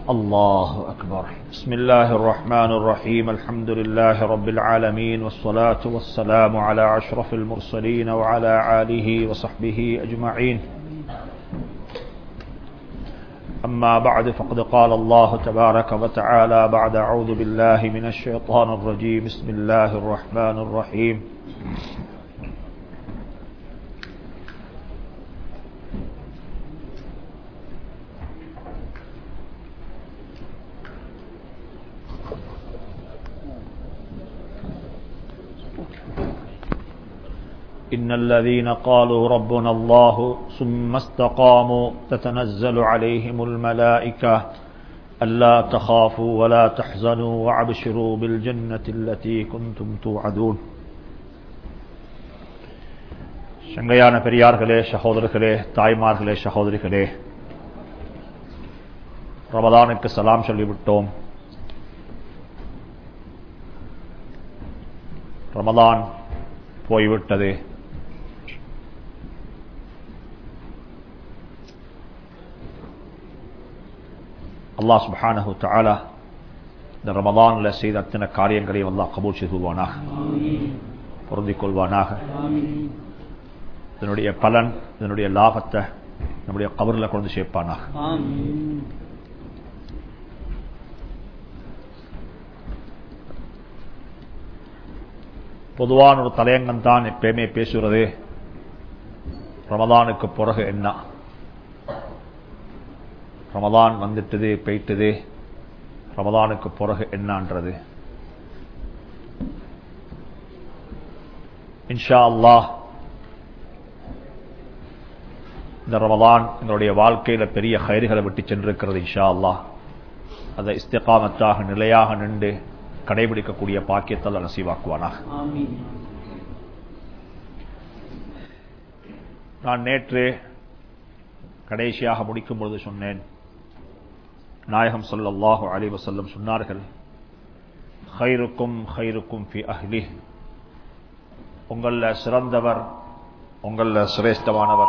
الله أكبر بسم الله الرحمن الرحيم الحمد لله رب العالمين والصلاة والسلام على أشرف المرسلين وعلى آله وصحبه أجمعين أما بعد فقد قال الله تبارك وتعالى بعد أعوذ بالله من الشيطان الرجيم بسم الله الرحمن الرحيم إن الذين قالوا ربنا الله ثم استقاموا تتنزل عليهم الملائكة ألا تخافوا ولا تحزنوا وابشروا بالجنة التي كنتم توعدون சங்கையான பெரியார்களே சகோதரர்களே தாய்மார்களே சகோதரிகளே ரமதானுக்கு சலாம் சொல்லிவிட்டோம் ரமதான் போய்விட்டது அல்லாஹ் சுபஹானஹு தஆலா இந்த ரமதான்ல செய்த அத்தனை காரியங்களையும் அல்லாஹ் கபூல் செய்துவானாக பொருந்திக் கொள்வானாக இதனுடைய பலன் இதனுடைய லாபத்தை நம்முடைய கபரில் கொண்டு சேர்ப்பானாக பொதுவான ஒரு தலையங்கம் தான் எப்பயுமே பேசுகிறது ரமதானுக்கு பிறகு என்ன ரமதான் வந்துட்டது போயிட்டது ரமதானுக்கு பிறகு என்னன்றது இன்ஷா அல்லாஹ் இந்த ரமதான் எங்களுடைய வாழ்க்கையில பெரிய கயிறுகளை விட்டு சென்றிருக்கிறது இன்ஷா அல்லாஹ் அதை இஸ்திகாமத்தாக நிலையாக நின்று கடைபிடிக்கக்கூடிய பாக்கியத்தால் நசீவாக்குவானாக நான் நேற்று கடைசியாக முடிக்கும் பொழுது சொன்னேன் நாயகம் சொல்லல்லாஹு அலி வசல்லம் சொன்னார்கள் ஹைருக்கும் ஹைருக்கும் ஃபி அஹ்லி உங்கள சிறந்தவர் உங்கள சிரேஷ்டமானவர்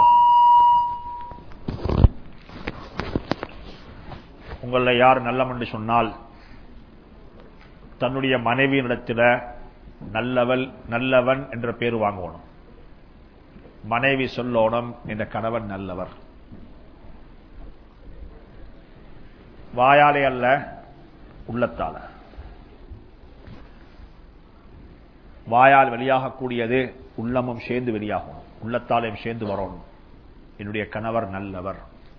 உங்கள யார் நல்லம் என்று சொன்னால் தன்னுடைய மனைவியினிடத்தில் நல்லவள் நல்லவன் என்ற பேர் வாங்கணும் மனைவி சொல்லோனம் என்ற கணவன் நல்லவர் வாயாலே அல்ல உள்ளத்தால வாயால் வெளியாகக்கூடியது உள்ளமும் சேர்ந்து வெளியாகணும் உள்ளத்தாலையும் சேர்ந்து வரணும் என்னுடைய கணவர் நல்லவர்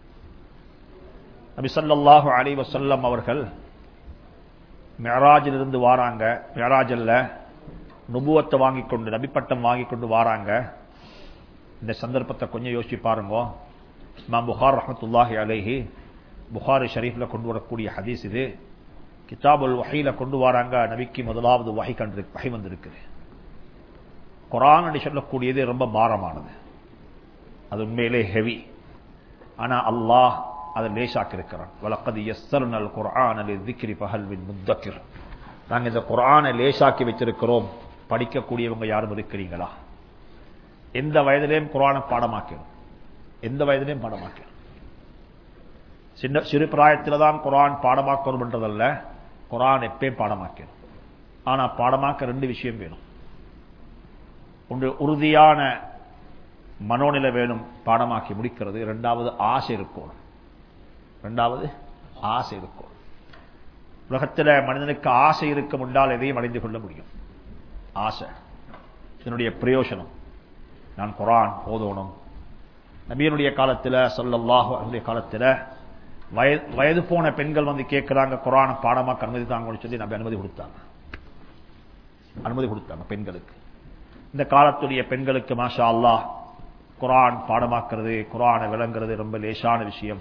நபி சல்லாஹு அலி வசல்லம் அவர்கள் மெராஜிலிருந்து வாராங்க மெராஜல்ல நுபுவத்தை வாங்கி கொண்டு நபிப்பட்டம் வாங்கி கொண்டு வாராங்க இந்த சந்தர்ப்பத்தை கொஞ்சம் யோசிச்சு பாருங்க இமாம் புகார் ரஹமத்துல்லாஹி அலேஹி புகாரி ஷரீஃப்ல கொண்டு வரக்கூடிய ஹதீஸ் இது கிதாபுல் வகையில கொண்டு வராங்க நபிக்கு முதலாவது வகை கண்டு வகை வந்திருக்குது குரான் என்று சொல்லக்கூடியது ரொம்ப பாரமானது அது உண்மையிலே ஹெவி ஆனா அல்லாஹ் அதை லேசாக்கி இருக்கிறான் வழக்கது எஸ்தர்னல் குரான் அலி திக்ரி பஹல்வின் முத்தக்கிர் நாங்கள் இந்த குரானை லேசாக்கி வச்சிருக்கிறோம் படிக்கக்கூடியவங்க யாரும் இருக்கிறீங்களா எந்த வயதிலையும் குரானை பாடமாக்கணும் எந்த வயதிலையும் பாடமாக்கணும் சின்ன சிறு பிராயத்தில் தான் குரான் பாடமாக்கணும் என்றதல்ல குரான் எப்பயும் பாடமாக்கணும் ஆனா பாடமாக்க ரெண்டு விஷயம் வேணும் ஒன்று உறுதியான மனோநிலை வேணும் பாடமாக்கி முடிக்கிறது இரண்டாவது ஆசை இருக்கணும் இரண்டாவது ஆசை இருக்கும் உலகத்தில் மனிதனுக்கு ஆசை இருக்க முன்னால் எதையும் அடைந்து கொள்ள முடியும் ஆசை இதனுடைய பிரயோஜனம் நான் குரான் ஓதோணும் நபியனுடைய காலத்தில் சொல்லல்லாஹு அவருடைய காலத்தில் வயது போன பெண்கள் வந்து கேட்கிறாங்க குரான பாடமாக்க அனுமதி தாங்கன்னு சொல்லி நம்பி அனுமதி கொடுத்தாங்க அனுமதி கொடுத்தாங்க பெண்களுக்கு இந்த காலத்துடைய பெண்களுக்கு மாஷா அல்லாஹ் குரான் பாடமாக்குறது குரானை விளங்குறது ரொம்ப லேசான விஷயம்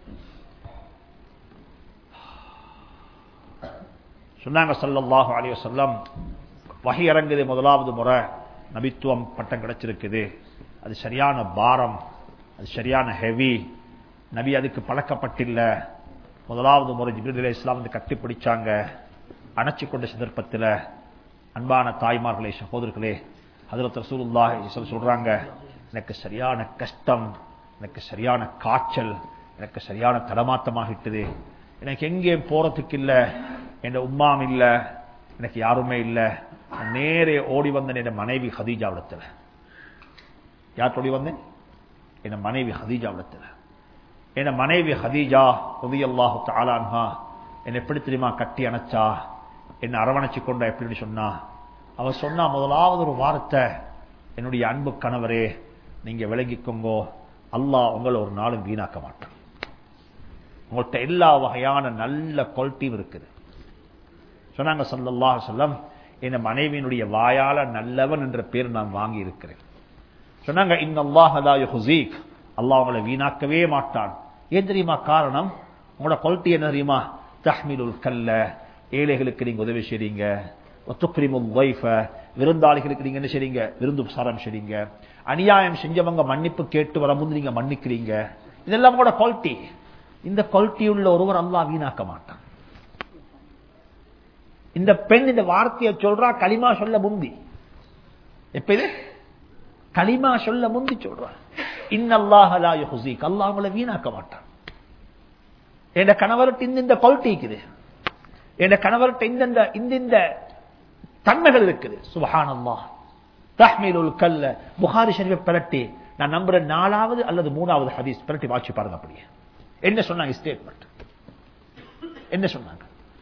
சொன்னாங்க சல்லாஹு அலி வசல்லம் வகை இறங்குது முதலாவது முறை நபித்துவம் பட்டம் கிடைச்சிருக்குது அது சரியான பாரம் அது சரியான ஹெவி நபி அதுக்கு பழக்கப்பட்டில்ல முதலாவது முறை ஜிபிரி அலி இஸ்லாம் வந்து கட்டி பிடிச்சாங்க அணைச்சு கொண்ட சந்தர்ப்பத்தில் அன்பான தாய்மார்களே சகோதரர்களே அதில் ரசூலுல்லாஹி சொல்றாங்க எனக்கு சரியான கஷ்டம் எனக்கு சரியான காய்ச்சல் எனக்கு சரியான தடமாத்தமாகிட்டது எனக்கு எங்கேயும் போறதுக்கு இல்ல என் உம்மாம் இல்ல எனக்கு யாருமே இல்ல நான் நேரே ஓடி வந்தேன் என் மனைவி ஹதீஜாவிடத்துல யார் ஓடி வந்தேன் என் மனைவி ஹதீஜாவிடத்துல என் மனைவி ஹதீஜா ரலியல்லாஹு தஆலான்ஹா என்னை எப்படி தெரியுமா கட்டி அணைச்சா என்னை அரவணைச்சு கொண்டா எப்படின்னு சொன்னா அவ சொன்னா முதலாவது ஒரு வார்த்தை என்னுடைய அன்பு கணவரே நீங்க விளங்கிக்கோங்கோ அல்லாஹ் உங்களை ஒரு நாளும் வீணாக்க மாட்டான் உங்கள்கிட்ட எல்லா வகையான நல்ல குவாலிட்டியும் இருக்குது சொன்னாங்க ஸல்லல்லாஹு அலைஹி வஸல்லம் என் மனைவியினுடைய வாயால நல்லவன் என்ற பேர் நான் வாங்கி இருக்கிறேன் சொன்னாங்க இன்னல்லாஹ லா யுஹ்ஸீக் அல்லாஹ் உங்களை வீணாக்கவே மாட்டான் ஏன் தெரியுமா காரணம் உங்களோட குவாலிட்டி என்ன தெரியுமா தஹ்மிலுல் கல்ல ஏழைகளுக்கு நீங்க உதவி செய்றீங்க ஒத்துக்ரிமுல் வைஃப விருந்தாளிகளுக்கு நீங்க என்ன செய்றீங்க விருந்து உபசாரம் செய்றீங்க அநியாயம் செஞ்சவங்க மன்னிப்பு கேட்டு வரும்போது நீங்க மன்னிக்கிறீங்க இதெல்லாம் உங்களோட குவாலிட்டி இந்த குவாலிட்டி உள்ள ஒருவர் அல்லாஹ் வீணாக்க மாட்டான் இந்த பெண் இந்த வார்த்தையை சொல்றா களிமா சொல்ல முந்தி எப்ப இது களிமா சொல்ல முந்தி சொல்றா இன்னல்லாஹ லா யுஹ்ஸீக் அல்லாஹ் உங்களை வீணாக்க மாட்டான் என் கணவர்கிட்ட இந்த இந்த குவாலிட்டி இருக்குது என் கணவர்கிட்ட இந்த இந்த இந்த தன்மைகள் இருக்குது சுபஹானல்லாஹ் தஹ்மீலுல் கல்ல புகாரி ஷரீஃபை பிரட்டி நான் நம்புறேன் நாலாவது அல்லது மூணாவது ஹதீஸ் பிரட்டி வாட்சி பாருங்க அப்படியே என்ன சொன்னாங்க ஸ்டேட்மெண்ட் என்ன சொன்னாங்க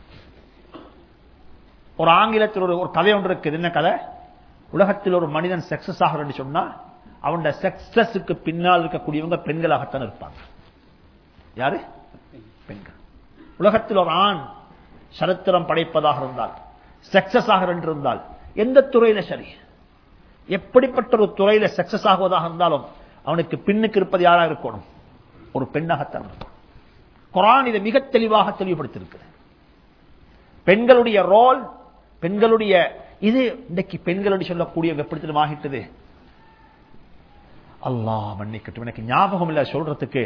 ஒரு ஆங்கிலத்தில் ஒரு ஒரு கதை ஒன்று இருக்குது என்ன கதை உலகத்தில் ஒரு மனிதன் சக்சஸ் ஆகிறன்னு சொன்னா அவனோட சக்சஸுக்கு பின்னால் இருக்கக்கூடியவங்க பெண்களாகத்தான் இருப்பாங்க யாரு பெண்கள் உலகத்தில் ஒரு ஆண் சரித்திரம் படைப்பதாக இருந்தால் சக்சஸ் ஆகிற இருந்தால் எந்த துறையில சரி எப்படிப்பட்ட ஒரு துறையில சக்சஸ் ஆகுவதாக இருந்தாலும் அவனுக்கு பின்னுக்கு இருப்பது யாரா இருக்கணும் ஒரு பெண்ணாகத்தான் இருக்கணும் குரான் இதை மிக தெளிவாக தெளிவுபடுத்தியிருக்கிறது பெண்களுடைய ரோல் பெண்களுடைய இது இன்றைக்கு பெண்களுடைய சொல்லக்கூடிய எப்படி ஆகிட்டது அல்லாஹ் மன்னிக்கட்டும் எனக்கு ஞாபகம் இல்ல சொல்றதுக்கு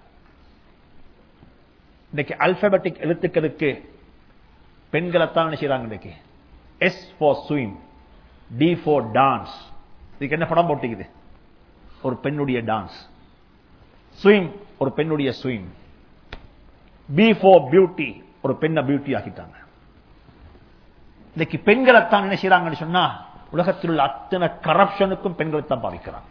இன்னைக்கு அல்பபெட்டிக் எழுத்துக்களுக்கு பெண்களைத்தான் என்ன செய்யறாங்க இன்னைக்கு S for swim D for dance இதுக்கு என்ன படம் போட்டிக்குது ஒரு பெண்ணுடைய டான்ஸ் ஸ்விம் ஒரு பெண்ணுடைய ஸ்விம் பி ஃபார் பியூட்டி ஒரு பெண்ணை பியூட்டி ஆக்கிட்டாங்க இன்னைக்கு பெண்களைத்தான் என்ன செய்யறாங்கன்னு சொன்னா உலகத்தில் உள்ள அத்தனை கரப்ஷனுக்கும் பெண்களைத்தான் பாவிக்கிறாங்க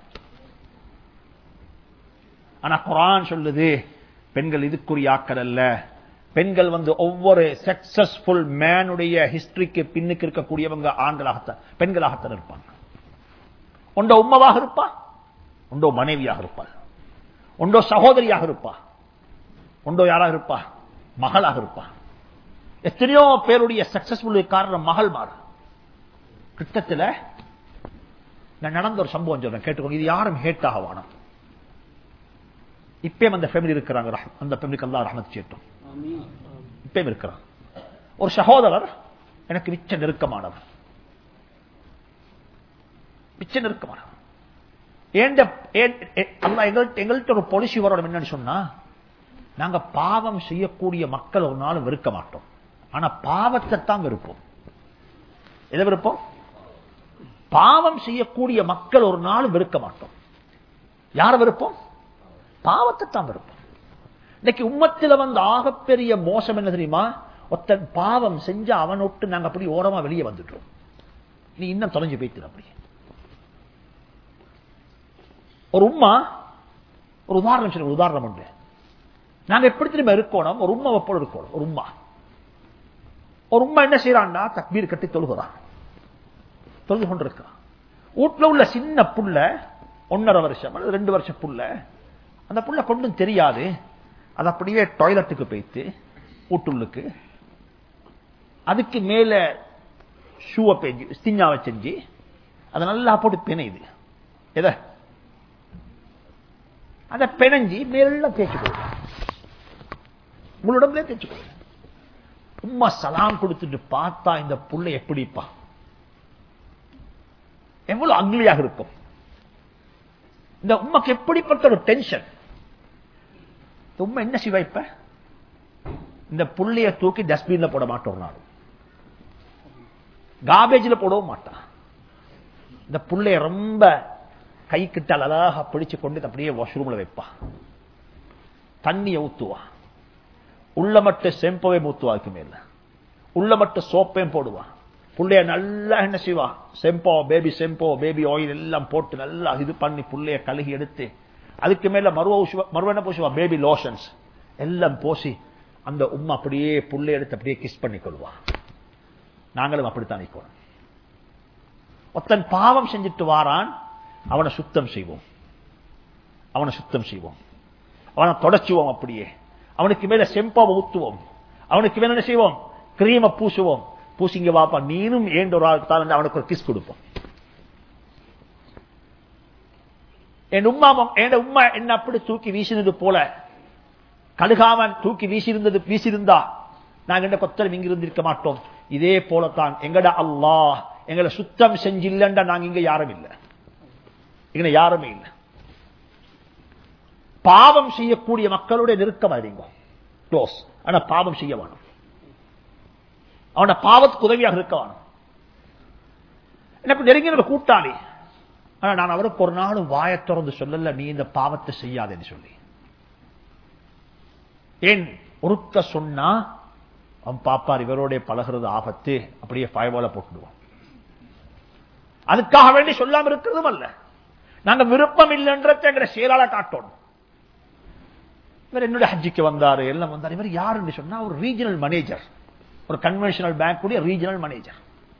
ஆனா குரான் சொல்லுது பெண்கள் இதுக்குரிய ஆக்கள் அல்ல பெண்கள் வந்து ஒவ்வொரு சக்சஸ்ஃபுல் மேனுடைய ஹிஸ்டரிக்கு பின்னுக்கு இருக்கக்கூடியவங்க ஆண்களாகத்தான் பெண்களாகத்தான் இருப்பாங்க ஒன்றோ உம்மவாக இருப்பா ஒன்றோ மனைவியாக இருப்பாள் ஒன்றோ சகோதரியாக இருப்பா ஒன்றோ யாராக இருப்பா மகளாக இருப்பா எத்தனையோ பேருடைய சக்சஸ்ஃபுல் காரணம் மகள் மாறு கிட்டத்தில் நான் நடந்த ஒரு சம்பவம் சொல்றேன் கேட்டுக்கோங்க இது யாரும் ஹேட்டாக வானம் இப்பயும் அந்த ஃபேமிலி இருக்கிறாங்க அந்த ஃபேமிலிக்கு அல்லா ரஹமத் சேட்டும் இப்பயும் இருக்கிறான் ஒரு சகோதரர் எனக்கு மிச்ச நெருக்கமானவர் மிச்ச நெருக்கமானவர் ஏண்ட எங்கள்கிட்ட ஒரு பொலிசி வரணும் என்னன்னு சொன்னா நாங்க பாவம் செய்யக்கூடிய மக்கள் ஒரு நாள் வெறுக்க மாட்டோம் ஆனா பாவத்தை தான் வெறுப்போம் எதை வெறுப்போம் பாவம் செய்யக்கூடிய மக்கள் ஒரு நாள் வெறுக்க மாட்டோம் யார வெறுப்போம் பாவத்தை தான் வெறுப்போம் இன்னைக்கு உம்மத்தில வந்து ஆகப்பெரிய மோசம் என்ன தெரியுமா ஒருத்தன் பாவம் செஞ்சா அவன் விட்டு நாங்க அப்படி ஓரமா வெளியே வந்துட்டோம் நீ இன்னும் தொலைஞ்சு போய்த்து அப்படி ஒரு உம்மா ஒரு உதாரணம் சொல்லுங்க உதாரணம் உண்டு நாங்க எப்படி திரும்ப இருக்கணும் ஒரு உண்மை போல இருக்கணும் ஒரு உம்மா ஒரு உண்மை என்ன செய்யறான்டா தக்பீர் கட்டி தொழுகிறான் தொழுது கொண்டு இருக்கிறான் வீட்டுல உள்ள சின்ன புள்ள ஒன்னரை வருஷம் அல்லது ரெண்டு வருஷம் புள்ள அந்த புள்ள கொண்டும் தெரியாது அது அப்படியே டாய்லெட்டுக்கு போய்த்து வீட்டுள்ளுக்கு அதுக்கு மேல ஷூவை பெஞ்சு ஸ்டிஞ்சாவை செஞ்சு அதை நல்லா போட்டு பிணையுது எதை அதை பிணைஞ்சி மேலாம் தேய்ச்சி கொடுக்கும் உங்களிடம்லே தேய்ச்சி கொடுக்கும் உம்மா சலாம் கொடுத்துட்டு பார்த்தா இந்த புள்ள எப்படிப்பா எவ்வளவு அக்லியாக இருக்கும் இந்த உண்மைக்கு எப்படிப்பட்ட ஒரு டென்ஷன் உண்மை என்ன செய்வா இப்ப இந்த புள்ளைய தூக்கி டஸ்ட்பின்ல போட மாட்டோம் நாள் காபேஜ்ல போடவும் மாட்டான் இந்த புள்ளைய ரொம்ப கை கிட்டால் அழகா பிடிச்சு கொண்டு அப்படியே வாஷ்ரூம்ல வைப்பா தண்ணிய ஊத்துவா உள்ள மட்டும் செம்பவே மூத்துவாக்கு மேல உள்ள மட்டும் சோப்பையும் போடுவான் புள்ளைய நல்லா என்ன செய்வான் செம்போ பேபி செம்போ பேபி ஆயில் எல்லாம் போட்டு நல்லா இது பண்ணி புள்ளைய கழுகி எடுத்து அதுக்கு மேல மருவ உசுவ- மருவ என்ன பூசுவா பேபி லோஷன்ஸ் எல்லாம் பூசி அந்த உம்மா அப்படியே புள்ளைய எடுத்து அப்படியே கிஸ் பண்ணி கொள்வா நாங்களும் அப்படித்தான் நிற்கணும் ஒருத்தன் பாவம் செஞ்சுட்டு வாரான் அவனை சுத்தம் செய்வோம் அவனை சுத்தம் செய்வோம் அவனை தொடச்சுவோம் அப்படியே அவனுக்கு மேல செம்பாவை ஊத்துவோம் அவனுக்கு மேல என்ன செய்வோம் கிரீம பூசுவோம் பூசிங்க வாப்பா நீனும் ஏண்ட ஒரு ஆள் தான் அவனுக்கு ஒரு கிஸ் கொடுப்போம் என் உம்மா என் உம்மா என்ன அப்படி தூக்கி வீசினது போல கடுகாமன் தூக்கி வீசியிருந்தது வீசியிருந்தா நாங்க என்ன கொத்தலும் இங்க இருந்திருக்க மாட்டோம் இதே போலத்தான் எங்கட அல்லாஹ் எங்களை சுத்தம் செஞ்சில்லண்டா நாங்க இங்க யாரும் இல்லை இங்க யாருமே இல்லை பாவம் செய்யக்கூடிய மக்களுடைய நெருக்கம் அறிங்க க்ளோஸ் ஆனா பாவம் செய்ய வேணும் அவன பாவத்துக்கு உதவியாக இருக்க வேணும் எனக்கு நெருங்கின கூட்டாளி ஆனா நான் அவருக்கு ஒரு நாளும் வாயை திறந்து சொல்லல நீ இந்த பாவத்தை செய்யாதேன்னு சொல்லி ஏன் ஒருத்த சொன்னா அவன் பாப்பார் இவரோட பழகிறது ஆபத்து அப்படியே பயவால போட்டுடுவான் அதுக்காக வேண்டி சொல்லாம இருக்கிறதும் அல்ல நாங்க விருப்பம் இல்லைன்றத எங்க செயலாள காட்டணும் இவர் என்னுடைய ஹஜ்ஜிக்கு வந்தாரு எல்லாம் வந்தார் இவர் யாருன்னு சொன்னா ஒரு ரீஜனல் மேனேஜர் ஒரு கன்வென்ஷனல் பேங்க் உடைய ரீஜனல் மேனேஜர்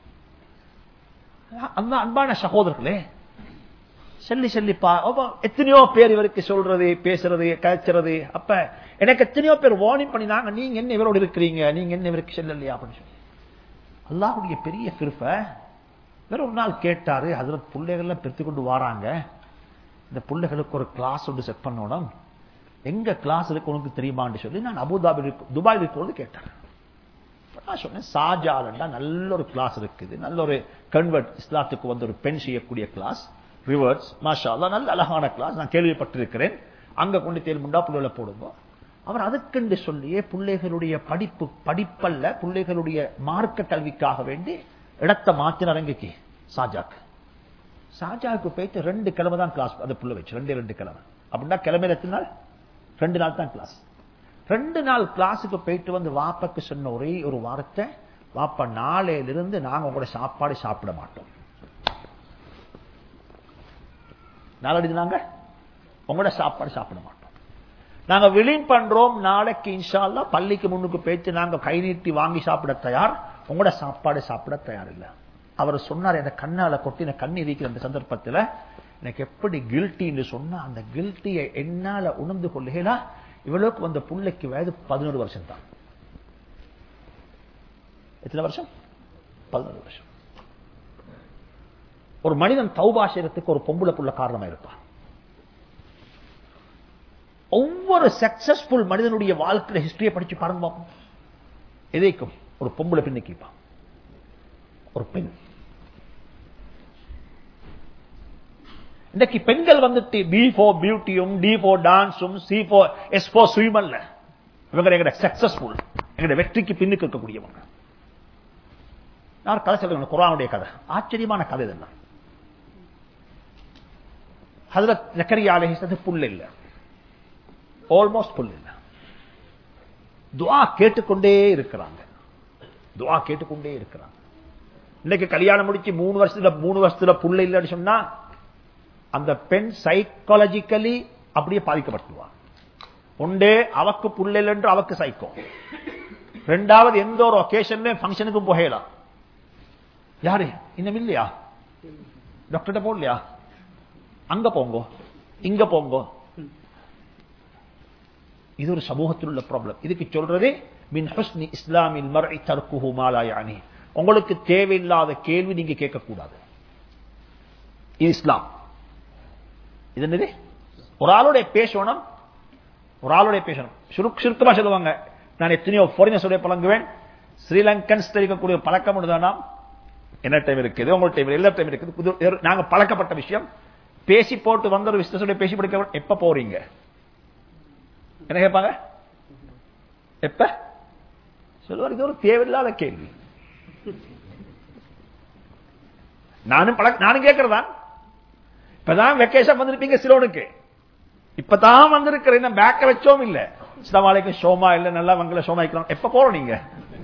அந்த அன்பான சகோதரர்களே சொல்லி சொல்லிப்பா அப்ப எத்தனையோ பேர் இவருக்கு சொல்றது பேசுறது கழிச்சுறது அப்ப எனக்கு எத்தனையோ பேர் வார்னிங் பண்ணினாங்க நீங்க என்ன இவரோடு இருக்கிறீங்க நீங்க என்ன இவருக்கு செல்லலையா அப்படின்னு சொல்லி அல்லாஹுடைய பெரிய கிருப்ப வேற ஒரு நாள் கேட்டாரு அதுல பிள்ளைகள்லாம் பெருத்து கொண்டு வராங்க இந்த பிள்ளைகளுக்கு ஒரு கிளாஸ் ஒன்று செட் பண்ணணும் எங்க கிளாஸ் இருக்கு உனக்கு தெரியுமான்னு சொல்லி நான் அபுதாபி துபாய் இருக்கும்போது கேட்டேன் நான் சொன்னேன் ஷாஜாலண்டா நல்ல ஒரு கிளாஸ் இருக்குது நல்ல ஒரு கன்வெர்ட் இஸ்லாத்துக்கு வந்து ஒரு பெண் செய்யக்கூடிய கிளாஸ் ரிவர்ஸ் மாஷா அல்லாஹ் நல்ல அழகான கிளாஸ் நான் கேள்விப்பட்டிருக்கிறேன் அங்க கொண்டு தேல் முண்டா புள்ளைகளை போடுவோம் அவர் அதுக்கென்று சொல்லியே பிள்ளைகளுடைய படிப்பு படிப்பல்ல பிள்ளைகளுடைய மார்க்க கல்விக்காக வேண்டி இடத்தை மாத்தினார் எங்கக்கு ஷாஜாக்கு ஷாஜாவுக்கு போயிட்டு ரெண்டு கிழமை தான் கிளாஸ் அந்த புள்ள வச்சு ரெண்டு ரெண்டு கிழமை அப்படின்னா கிழமையில எத்தனை நாள் ரெண்டு நாள் தான் கிளாஸ் ரெண்டு நாள் கிளாஸுக்கு போயிட்டு வந்து வாப்பாக்கு சொன்ன ஒரே ஒரு வார்த்தை வாப்பா நாளையிலிருந்து நாங்க உங்களோட சாப்பாடு சாப்பிட மாட்டோம் நாளடி நாங்க உங்களோட சாப்பாடு சாப்பிட மாட்டோம் நாங்க விளிம் பண்றோம் நாளைக்கு இன்ஷால்லா பள்ளிக்கு முன்னுக்கு போயிட்டு நாங்க கை நீட்டி வாங்கி சாப்பிட தயார் உங்களோட சாப்பாடு சாப்பிட தயார் இல்ல அவர் சொன்னார் என் கண்ணால கொட்டி எனக்கு கண்ணி இருக்கிற அந்த சந்தர்ப்பத்தில் எனக்கு எப்படி கில்ட்டின்னு சொன்னா அந்த கில்ட்டியை என்னால உணர்ந்து கொள்ளுகளா இவ்வளவுக்கு வந்த புள்ளைக்கு வயது பதினோரு வருஷம் தான் எத்தனை வருஷம் பதினோரு வருஷம் ஒரு மனிதன் தௌபாசயத்துக்கு ஒரு பொம்புல புள்ள காரணமா இருப்பான் ஒவ்வொரு சக்சஸ்ஃபுல் மனிதனுடைய வாழ்க்கையில ஹிஸ்டரியை படிச்சு பாருங்க பார்ப்போம் எதைக்கும் ஒரு பொம்பளை பின்னிக்கிப்பான் ஒரு பெண் இன்னைக்கு பெண்கள் வந்துட்டு பி ஃபோர் பியூட்டியும் டி ஃபோர் டான்ஸும் சி ஃபோர் எஸ் ஃபோர் ஸ்வீமல்ல இவங்க எங்க சக்சஸ்ஃபுல் எங்க வெற்றிக்கு பின்னுக்கு இருக்கக்கூடியவங்க நான் கதை சொல்றேன் குரானுடைய கதை ஆச்சரியமான கதை இதெல்லாம் அதுல ஜக்கரியா அலைஹிஸ்ஸது புல் இல்ல ஆல்மோஸ்ட் புல் இல்ல துவா கேட்டுக்கொண்டே இருக்கிறாங்க துவா கேட்டுக்கொண்டே இருக்கிறாங்க இன்னைக்கு கல்யாணம் முடிச்சு மூணு வருஷத்துல மூணு வருஷத்துல புள்ள இல்லைன்னு சொன்னா அந்த பெண் சைக்காலஜிக்கலி அப்படியே பாதிக்கப்பட்டுவா ஒன்றே அவக்கு புள்ள என்று அவக்கு சைக்கோ ரெண்டாவது எந்த ஒரு ஒகேஷன்ல ஃபங்க்ஷனுக்கும் போகலாம் யாரு இன்னும் இல்லையா டாக்டர்கிட்ட போடலையா அங்க போங்கோ இங்க போங்கோ இது ஒரு சமூகத்தில் உள்ள ப்ராப்ளம் இதுக்கு சொல்றது மின் ஹுஸ்னி இஸ்லாமில் மர்இ தர்க்குஹு மாலா யானி உங்களுக்கு தேவையில்லாத கேள்வி நீங்க கேட்கக்கூடாது இது இஸ்லாம் இது என்னது ஒரு ஆளுடைய பேசணும் ஒரு ஆளுடைய பேசணும் சுருக் சுருக்கமா சொல்லுவாங்க நான் எத்தனையோ ஃபாரினர்ஸோட பழங்குவேன் ஸ்ரீலங்கன்ஸ் தெரிவிக்கக்கூடிய பழக்கம் ஒன்றுதானா என்ன டைம் இருக்குது உங்களோட டைம் எல்லா டைம் இருக்குது புது நாங்க பழக்கப்பட்ட விஷயம் பேசி போட்டு வந்த ஒரு விஸ்வசோட பேசி படிக்க எப்ப போறீங்க என்ன கேட்பாங்க எப்ப சொல்லுவார் இது ஒரு தேவையில்லாத கேள்வி நானும் பழக்க நானும் கேட்கறதான் இப்பதான் வெக்கேஷன் வந்திருப்பீங்க சிலோனுக்கு இப்பதான் வந்திருக்கிறேன் பேக்க வச்சோம் இல்ல இஸ்லாமாலைக்கு சோமா இல்ல நல்லா மங்கள சோமா வைக்கலாம் எப்ப போறோம் நீங்க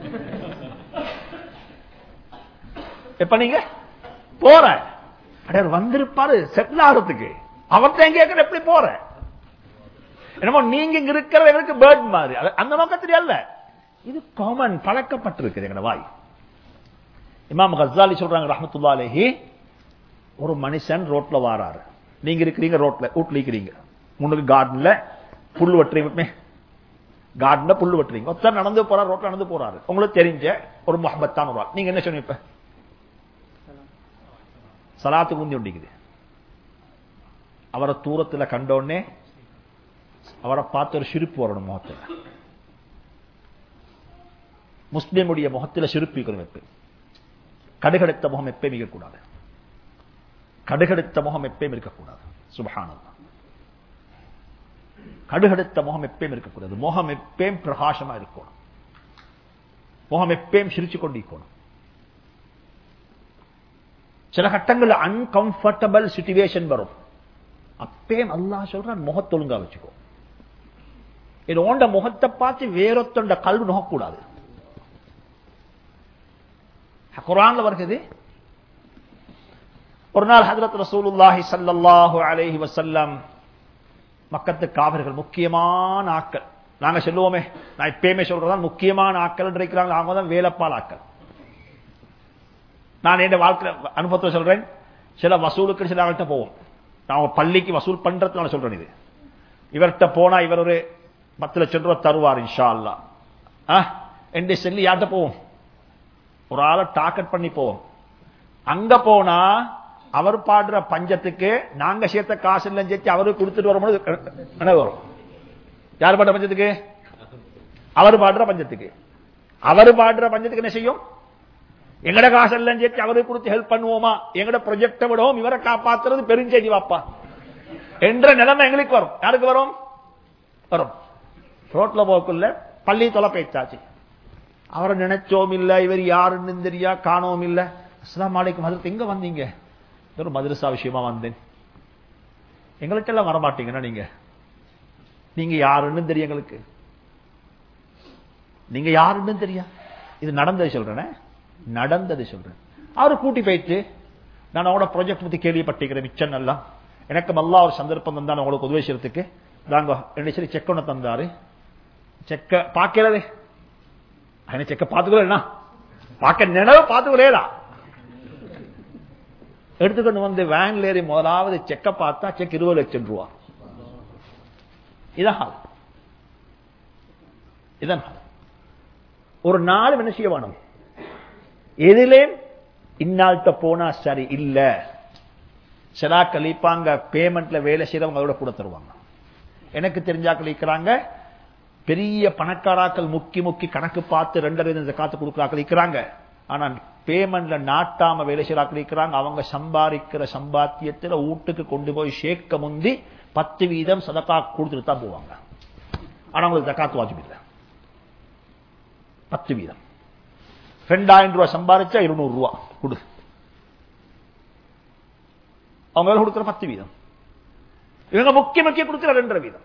எப்ப நீங்க போற அட வந்திருப்பாரு செட்டில் ஆகிறதுக்கு அவர்த்த கேட்கிற எப்படி போற என்னமோ நீங்க இங்க இருக்கிறவங்களுக்கு பேர்ட் மாதிரி அது அந்த நோக்கத்தில் அல்ல இது காமன் பழக்கப்பட்டிருக்கு எங்க வாய் இமாம் கசாலி சொல்றாங்க ரஹமத்துல்லா அலேஹி ஒரு மனுஷன் ரோட்ல வாராரு நீங்க இருக்கிறீங்க ரோட்ல வீட்டுல இருக்கிறீங்க முன்னுக்கு கார்டன்ல புல் வெட்டுறீங்க கார்டன்ல புல் வெட்டுறீங்க ஒருத்தர் நடந்து போறாரு ரோட்ல நடந்து போறாரு உங்களுக்கு தெரிஞ்ச ஒரு முகமத்தான் ஒரு ஆள் நீங்க என்ன சொன்னீங்க இப்ப சலாத்து குந்தி ஒண்டிக்குது அவரை தூரத்துல கண்டோடனே அவரை பார்த்து ஒரு சிரிப்பு வரணும் முகத்துல முஸ்லிமுடைய முகத்தில் சிரிப்பிக்கணும் எப்ப கடுகடுத்த முகம் எப்பயும் இருக்கக்கூடாது கடுகடுத்த முகம் எப்பயும் இருக்கக்கூடாது சுபகானம் கடுகடுத்த முகம் எப்பயும் இருக்கக்கூடாது முகம் எப்பயும் பிரகாசமா இருக்கணும் முகம் எப்பயும் சிரிச்சு கொண்டிருக்கணும் சில கட்டங்கள் அன்கம்ஃபர்டபிள் சிச்சுவேஷன் வரும் அப்பயும் அல்லா சொல்றான் முகத்தை ஒழுங்கா வச்சுக்கோ இது ஓண்ட முகத்தை பார்த்து வேறொத்தொண்ட கல்வி நோகக்கூடாது குரான்ல வருகிறது ஒரு நாள் ஹதரத் ரசூலுல்லாஹி சல்லல்லாஹு அலைஹி வசல்லம் மக்கத்து காவர்கள் முக்கியமான ஆக்கள் நாங்க சொல்லுவோமே நான் இப்பயுமே சொல்றதா முக்கியமான ஆக்கள் இருக்கிறாங்க அவங்க தான் வேலப்பால் ஆக்கள் நான் என் வாழ்க்கை அனுபவத்தை சொல்றேன் சில வசூலுக்கு சில ஆள்கிட்ட போவோம் நான் பள்ளிக்கு வசூல் பண்றதுனால சொல்றேன் இது இவர்கிட்ட போனா இவர் ஒரு பத்து லட்சம் ரூபாய் தருவார் இன்ஷா அல்லா என்று சொல்லி யார்கிட்ட போவோம் ஒரு ஆளை டார்கெட் பண்ணி போவோம் அங்க போனா அவர் பாடுற பஞ்சத்துக்கு நாங்க சேர்த்த காசு இல்லைன்னு சேர்த்து அவருக்கு கொடுத்துட்டு வரும்போது வரும் யார் பாடுற பஞ்சத்துக்கு அவர் பாடுற பஞ்சத்துக்கு அவர் பாடுற பஞ்சத்துக்கு என்ன செய்யும் எங்கட காசு எல்லாம் சேர்த்து அவருக்கு கொடுத்து ஹெல்ப் பண்ணுவோமா எங்கட ப்ரொஜெக்ட விடவும் இவரை காப்பாத்துறது பெருஞ்செய்தி வாப்பா என்ற நிலைமை எங்களுக்கு வரும் யாருக்கு வரும் வரும் ரோட்ல போக்குள்ள பள்ளி தொலை பேச்சாச்சு அவரை நினைச்சோம் இல்ல இவர் யாருன்னு தெரியா காணவும் இல்ல அஸ்லாம் அலைக்கும் ஹசரத் எங்க வந்தீங்க ஒரு மதரசா விஷயமா வந்தேன் எங்கள்கிட்ட எல்லாம் வரமாட்டீங்கன்னா நீங்க நீங்க யாருன்னு தெரியும் எங்களுக்கு நீங்க யாருன்னு தெரியா இது நடந்தது சொல்றேன் நடந்தது சொல்றேன் அவரு கூட்டி போயிட்டு நான் அவனோட ப்ராஜெக்ட் பத்தி கேள்விப்பட்டிருக்கிறேன் மிச்சம் நல்லா எனக்கு நல்லா ஒரு சந்தர்ப்பம் தந்தான் உங்களுக்கு உதவி செய்யறதுக்கு நாங்க ரெண்டு சரி செக் ஒன்று தந்தாரு செக்க பாக்கிறதே ఆయన చెక్క పాతుకోలేనా పాక நினைவு பாத்துக்கலேடா எடுத்துக்கொண்டு வந்து வேன்ல ஏறி முதலாவது செக்க பார்த்தா செக் இருபது லட்சம் ரூபா இதான் இதான் ஒரு நாள் என்ன செய்ய வேணும் எதிலே இந்நாள்கிட்ட போனா சரி இல்ல சிலா கழிப்பாங்க பேமெண்ட்ல வேலை செய்யறவங்க அதோட கூட தருவாங்க எனக்கு தெரிஞ்சா கழிக்கிறாங்க பெரிய பணக்காராக்கள் முக்கி முக்கி கணக்கு பார்த்து ரெண்டரை காத்து கொடுக்குறாக்கள் இருக்கிறாங்க ஆனா பேமெண்ட்ல நாட்டாம வேலை செய்யறாக்கள் இருக்கிறாங்க அவங்க சம்பாதிக்கிற சம்பாத்தியத்துல வீட்டுக்கு கொண்டு போய் சேர்க்க முந்தி பத்து வீதம் சதக்கா கொடுத்துட்டு தான் போவாங்க ஆனா அவங்களுக்கு தக்காத்து வாஜிப் இல்லை பத்து வீதம் ரெண்டாயிரம் ரூபாய் சம்பாதிச்சா இருநூறு ரூபா கொடு அவங்க கொடுக்கிற பத்து வீதம் இவங்க முக்கிய முக்கிய கொடுக்கிற ரெண்டரை வீதம்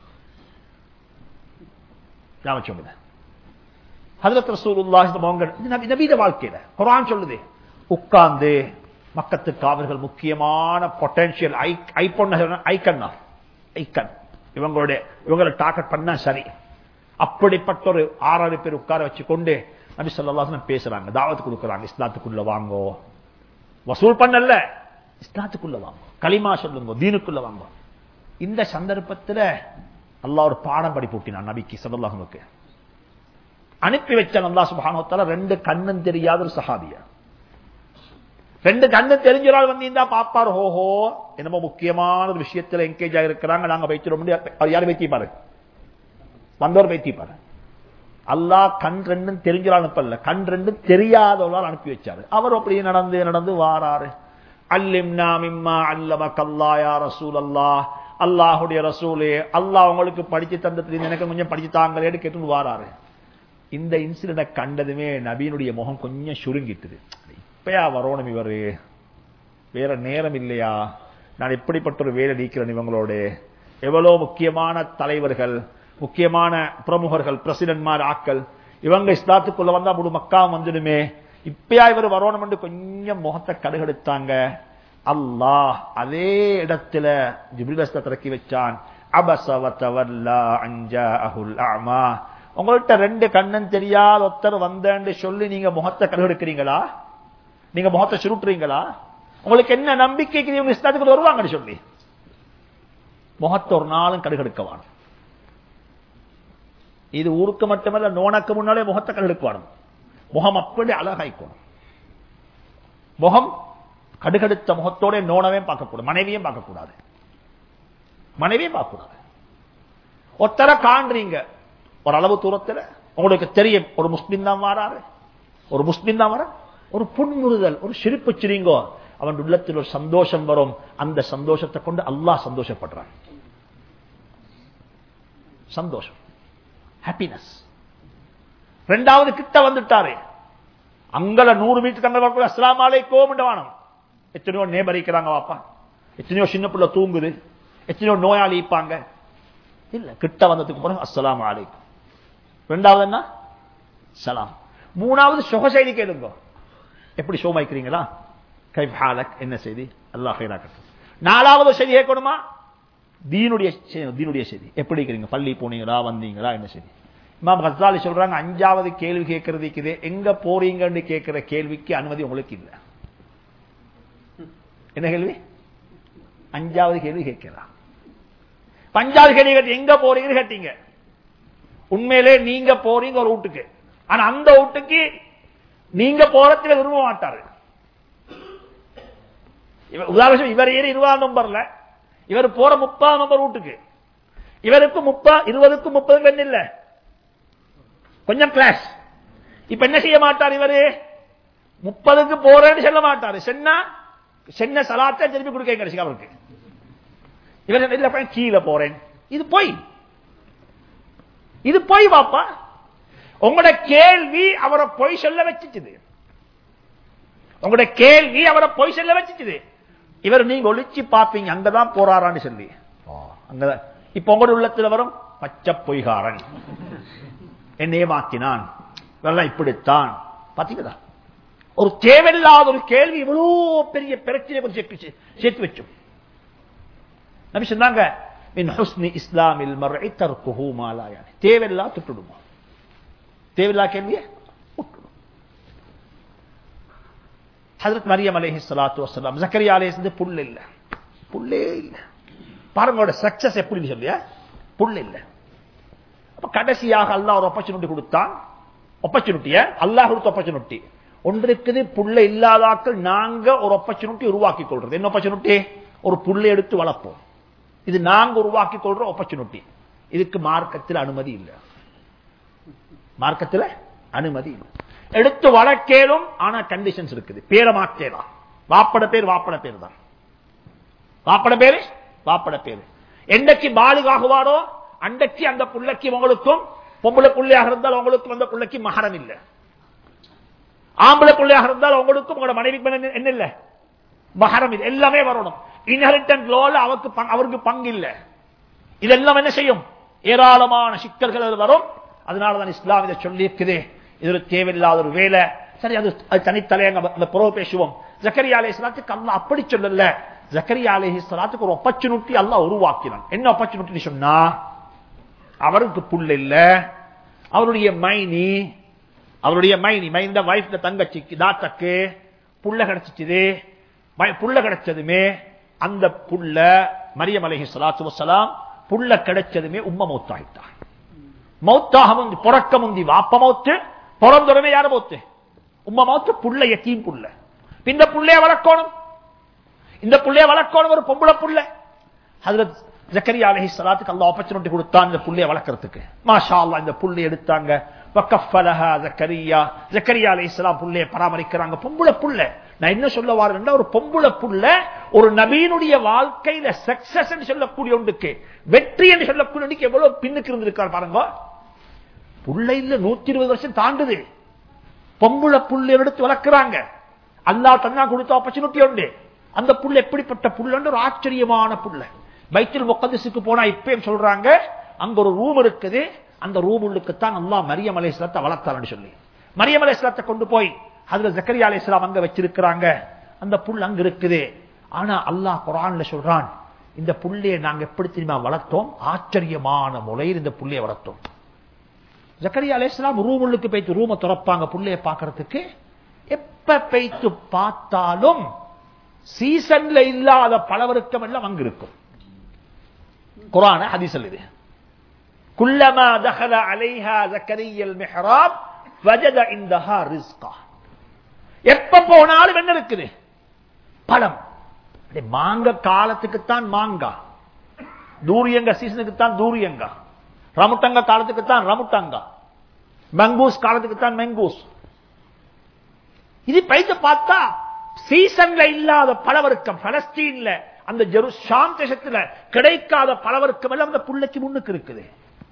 ஞாபகம் ஹதரத் ரசூலுல்லாஹி நபீத வாழ்க்கையில குரான் சொல்லுது உட்கார்ந்து மக்கத்து காவல்கள் முக்கியமான பொட்டன்ஷியல் ஐப்பொன்ன ஐக்கன்னா ஐக்கன் இவங்களுடைய இவங்களை டார்கெட் பண்ணா சரி அப்படிப்பட்ட ஒரு ஆறாறு பேர் உட்கார வச்சு கொண்டு நபி சொல்லாசனம் பேசுறாங்க தாவத்து கொடுக்குறாங்க இஸ்லாத்துக்குள்ள வாங்கோ வசூல் பண்ணல இஸ்லாத்துக்குள்ள வாங்கோ களிமா சொல்லுங்க தீனுக்குள்ள வாங்கோ இந்த சந்தர்ப்பத்துல அல்லா ஒரு பாடம் படி போட்டினான் நபிக்கு சல்லாஹனுக்கு அனுப்பி வச்ச அல்லா சுபானோத்தால ரெண்டு கண்ணும் தெரியாத ஒரு சஹாபிய ரெண்டு கண்ணு தெரிஞ்சால் வந்தீங்கன்னா பாப்பார் ஹோஹோ என்னமோ முக்கியமான ஒரு விஷயத்துல என்கேஜ் ஆகிருக்கிறாங்க நாங்க வைத்திரோம் அவர் யாரும் வைத்திப்பாரு வந்தவர் வைத்திப்பாரு அல்லா கண் ரெண்டும் தெரிஞ்சால் அனுப்பல கண் ரெண்டும் தெரியாதவர்களால் அனுப்பி வச்சாரு அவர் அப்படி நடந்து நடந்து வாராரு அல்லிம்னா மிம்மா அல்லம கல்லாயா ரசூல் அல்லாஹ் அல்லாஹுடைய ரசூலே அல்லாஹ் உங்களுக்கு படிச்சு தந்தது எனக்கு கொஞ்சம் படிச்சு தாங்களேன்னு கேட்டு வாராரு இந்த இன்சிடென்ட கண்டதுமே நபீனுடைய முகம் கொஞ்சம் சுருங்கிட்டுது இப்பயா வரணும் இவரு வேற நேரம் இல்லையா நான் எப்படிப்பட்ட ஒரு வேலை நீக்கிறேன் இவங்களோட எவ்வளவு முக்கியமான தலைவர்கள் முக்கியமான பிரமுகர்கள் பிரசிடன்ட்மார் ஆக்கள் இவங்க இஸ்லாத்துக்குள்ள வந்தா முழு மக்கா வந்துடுமே இப்பயா இவர் வரணும் என்று கொஞ்சம் முகத்தை கடுகெடுத்தாங்க அல்லாஹ் அதே இடத்துல ஜிபிலஸ்த திறக்கி வச்சான் அபசவத்தவல்லா அஞ்சா அகுல் ஆமா உங்கள்கிட்ட ரெண்டு கண்ணன் தெரியாத ஒருத்தர் வந்தேன்னு சொல்லி நீங்க முகத்தை கடுகெடுக்கிறீங்களா நீங்க முகத்தை சுருட்டுறீங்களா உங்களுக்கு என்ன நம்பிக்கைக்கு இவங்க இஸ்லாத்துக்குள்ள வருவாங்கன்னு சொல்லி முகத்தை ஒரு நாளும் கடுகெடுக்கவான் இது ஊருக்கு மட்டுமல்ல நோனக்கு முன்னாலே முகத்தை கடுகெடுக்குவானும் முகம் அப்படி அழகாய்க்கணும் முகம் கடுகடுத்த முகத்தோட நோனவே பார்க்கக்கூடாது மனைவியும் பார்க்கக்கூடாது மனைவியும் பார்க்கக்கூடாது ஒத்தரை காண்றீங்க ஒரு அளவு தூரத்தில் உங்களுக்கு தெரியும் ஒரு முஸ்லிம் தான் வாராரு ஒரு முஸ்லிம் தான் வர ஒரு புன்முறுதல் ஒரு சிரிப்பு சிரிங்கோ அவன் உள்ளத்தில் ஒரு சந்தோஷம் வரும் அந்த சந்தோஷத்தை கொண்டு அல்லாஹ் சந்தோஷப்படுறான் சந்தோஷம் ஹாப்பினஸ் ரெண்டாவது கிட்ட வந்துட்டாரு அங்கல நூறு மீட்டர் தங்க அஸ்லாம் அலைக்கோம் வானம் எத்தனையோ நேபரிக்கிறாங்க வாப்பா எத்தனையோ சின்ன பிள்ளை தூங்குது எத்தனையோ நோயாளி இருப்பாங்க இல்ல கிட்ட வந்ததுக்கு பிறகு அஸ்லாம் அலைக்கும் ரெண்டாவது என்ன சலாம் மூணாவது சுக செய்தி கேளுங்க எப்படி சோமாய்க்கிறீங்களா கைப் ஹாலக் என்ன செய்தி அல்லாஹ் ஹைராக்கட்டும் நாலாவது செய்தி கேட்கணுமா தீனுடைய தீனுடைய செய்தி எப்படி இருக்கிறீங்க பள்ளி போனீங்களா வந்தீங்களா என்ன செய்தி இமாம் ஹசாலி சொல்றாங்க அஞ்சாவது கேள்வி கேட்கறதுக்கு எங்க போறீங்கன்னு கேட்கிற கேள்விக்கு அனுமதி உங்களுக்கு இல்ல என்ன கேள்வி அஞ்சாவது கேள்வி கேட்கலாம் பஞ்சாவது கேள்வி கேட்டு எங்க போறீங்கன்னு கேட்டீங்க உண்மையிலே நீங்க போறீங்க ஒரு வீட்டுக்கு ஆனா அந்த வீட்டுக்கு நீங்க போறதுல விரும்ப மாட்டாரு உதாரணம் இவர் ஏறி இருபதாம் நம்பர்ல இவர் போற முப்பதாம் நம்பர் வீட்டுக்கு இவருக்கு முப்பா இருபதுக்கு முப்பது பெண் இல்ல கொஞ்சம் கிளாஸ் இப்ப என்ன செய்ய மாட்டார் இவரு முப்பதுக்கு போறேன்னு சொல்ல மாட்டாரு சென்னா சென்ன சலாத்தை திருப்பி கொடுக்க கடைசி அவருக்கு இவர் இல்ல கீழே போறேன் இது போய் இது போய் பாப்பா உங்களோட கேள்வி அவரை பொய் சொல்ல வச்சுச்சுது உங்களோட கேள்வி அவரை பொய் சொல்ல வச்சுச்சுது இவர் நீங்க ஒழிச்சு பாப்பீங்க அங்கதான் போறாரான்னு சொல்லி அங்கதான் இப்ப உங்களோட உள்ளத்துல வரும் பச்சை பொய்காரன் என்னையே மாத்தினான் இதெல்லாம் இப்படித்தான் பாத்தீங்களா ஒரு தேவையில்லாத ஒரு கேள்வி இவ்வளவு பெரிய பிரச்சனை சேர்த்து வச்சோம் நபி சொன்னாங்க மின் ஹுஸ்னி இஸ்லாமில் மர்ஐ தர்க்குஹு மா லா யானி தேவையில்லா துட்டுடுமா தேவையில்லா கேள்விய ஹஜரத் மரியம் அலைஹி ஸலாத்து வஸலாம் ஜக்கரியா அலைஹி புல் இல்ல புல்லே இல்ல பாருங்களோட சக்சஸ் எப்படி சொல்லியா புல் இல்ல அப்ப கடைசியாக அல்லாஹ் ஒரு ஆப்பர்ச்சுனிட்டி கொடுத்தான் ஆப்பர்ச்சுனிட்டிய அல்லாஹ் கொடுத்த ஆப்பர்ச்சுனிட்டி ஒன்று இருக்குது புள்ள இல்லாதாக்கள் நாங்க ஒரு ஆப்பர்ச்சுனிட்டி உருவாக்கி கொள்றது என்ன ஆப்பர்ச்சுனிட்டி ஒரு புல்லை எடுத்து வளர்ப்போம் இது நாங்க உருவாக்கி கொள்ற ஆப்பர்ச்சுனிட்டி இதுக்கு மார்க்கத்தில் அனுமதி இல்லை மார்க்கத்தில் அனுமதி இல்லை எடுத்து வளர்க்கேலும் ஆனா கண்டிஷன்ஸ் இருக்குது பேரை மாற்றலாம் வாப்பட பேர் வாப்பட பேர் தான் வாப்பட பேரு வாப்பட பேரு என்னைக்கு பாலுகாகுவாரோ அன்றைக்கு அந்த புள்ளைக்கு உங்களுக்கும் பொம்பளை புள்ளையாக இருந்தால் உங்களுக்கும் அந்த புள்ளைக்கு மகரம் இல்லை ஆம்பளை பிள்ளையாக இருந்தால் உங்களுக்கும் உங்களோட மனைவி என்ன இல்ல மகரம் இது எல்லாமே வரணும் இன்ஹெரிட்டன்ட் லோல அவருக்கு அவருக்கு பங்கு இல்ல இதெல்லாம் என்ன செய்யும் ஏராளமான சிக்கல்கள் வரும் அதனாலதான் இஸ்லாம் இதை சொல்லி இருக்குது இது ஒரு தேவையில்லாத ஒரு வேலை சரி அது அது தனித்தலையங்க அந்த புறவு பேசுவோம் ஜக்கரியா அலை சலாத்துக்கு அல்லா அப்படி சொல்லல ஜக்கரியா அலை சலாத்துக்கு ஒரு ஆப்பர்ச்சுனிட்டி அல்லா உருவாக்கினான் என்ன ஆப்பர்ச்சுனிட்டி சொன்னா அவருக்கு புல் இல்ல அவருடைய மைனி அவருடைய மைனி மைந்த வைஃப்ல தங்கச்சிக்கு தாத்தக்கு புள்ள கிடைச்சிச்சு புள்ள கிடைச்சதுமே அந்த புள்ள மரியம் அலஹி சலாத்து வசலாம் புள்ள கிடைச்சதுமே உம்ம மௌத்தாயிட்டான் மௌத்தாக முந்தி புறக்க முந்தி வாப்ப மௌத்து பிறந்துடனே யார மௌத்து உம்ம மௌத்து புள்ள எத்தீம் புள்ள இந்த புள்ளைய வளர்க்கணும் இந்த புள்ளைய வளர்க்கணும் ஒரு பொம்பளை புள்ள அதுல ஜக்கரியா அலஹி சலாத்துக்கு அல்லா ஆப்பர்ச்சுனிட்டி கொடுத்தான் இந்த புள்ளைய வளர்க்கறதுக்கு மாஷா அல்லா இந்த புள்ளை எடுத்தாங்க புள்ளைய பராமரிக்கிறாங்க பொம்புளை புள்ள நான் என்ன சொல்ல வாரேன் ஒரு பொம்புளை புள்ள ஒரு நபீனுடைய வாழ்க்கையில சக்சஸ் சொல்லக்கூடிய ஒன்றுக்கு வெற்றி என்று சொல்லக்கூடிய ஒன்றுக்கு எவ்வளவு பின்னுக்கு இருந்திருக்கார் பாருங்க புள்ள இல்ல நூத்தி இருபது வருஷம் தாண்டுது பொம்புளை புள்ள எடுத்து வளர்க்கிறாங்க அல்லா தன்னா கொடுத்த ஆப்பர்ச்சுனிட்டி உண்டு அந்த புள்ள எப்படிப்பட்ட புள்ள ஒரு ஆச்சரியமான புள்ள பைத்தில் முக்கதிசுக்கு போனா இப்பயும் சொல்றாங்க அங்க ஒரு ரூம் இருக்குது அந்த ரூம் உள்ளுக்குத்தான் அல்லாஹ் மரியம் அலைஹிஸ்ஸலாத்தை வளர்த்தார்னு சொல்லி மரியம் அலைஹிஸ்ஸலாத்தை கொண்டு போய் அதுல ஜக்கரியா அலைஹிஸ்ஸலாம் அங்க வச்சிருக்கிறாங்க அந்த புல் அங்க இருக்குது ஆனா அல்லாஹ் குர்ஆன்ல சொல்றான் இந்த புள்ளையை நாங்க எப்படி தெரியுமா வளர்த்தோம் ஆச்சரியமான முறையில் இந்த புள்ளையை வளர்த்தோம் ஜக்கரியா அலைஹிஸ்ஸலாம் ரூம் உள்ளுக்கு போயிட்டு ரூமை திறப்பாங்க புள்ளைய பார்க்கறதுக்கு எப்ப போயிட்டு பார்த்தாலும் சீசன்ல இல்லாத பலவருக்கம் எல்லாம் அங்க இருக்கும் குரான ஹதீசல் இது குல்லமா தஹல அலைஹா ஜக்கரியல் மிஹ்ராப் வஜத இந்தஹா ரிஸ்கா எப்ப போனாலும் என்ன இருக்குது பழம் அடே, மாங்க காலத்துக்குத்தான் மாங்கா தூரியங்க சீசனுக்கு தான் தூரியங்கா ரமுட்டங்க காலத்துக்கு தான் ரமுட்டங்கா மங்கூஸ் காலத்துக்கு தான் மெங்கூஸ் இது பைத்து பார்த்தா சீசன்ல இல்லாத பலவர்க்கம் பலஸ்தீன்ல அந்த ஜெரு ஷாம் தேசத்துல கிடைக்காத பலவர்க்கம் எல்லாம் அந்த புள்ளைக்கு முன்னுக்கு இருக்குது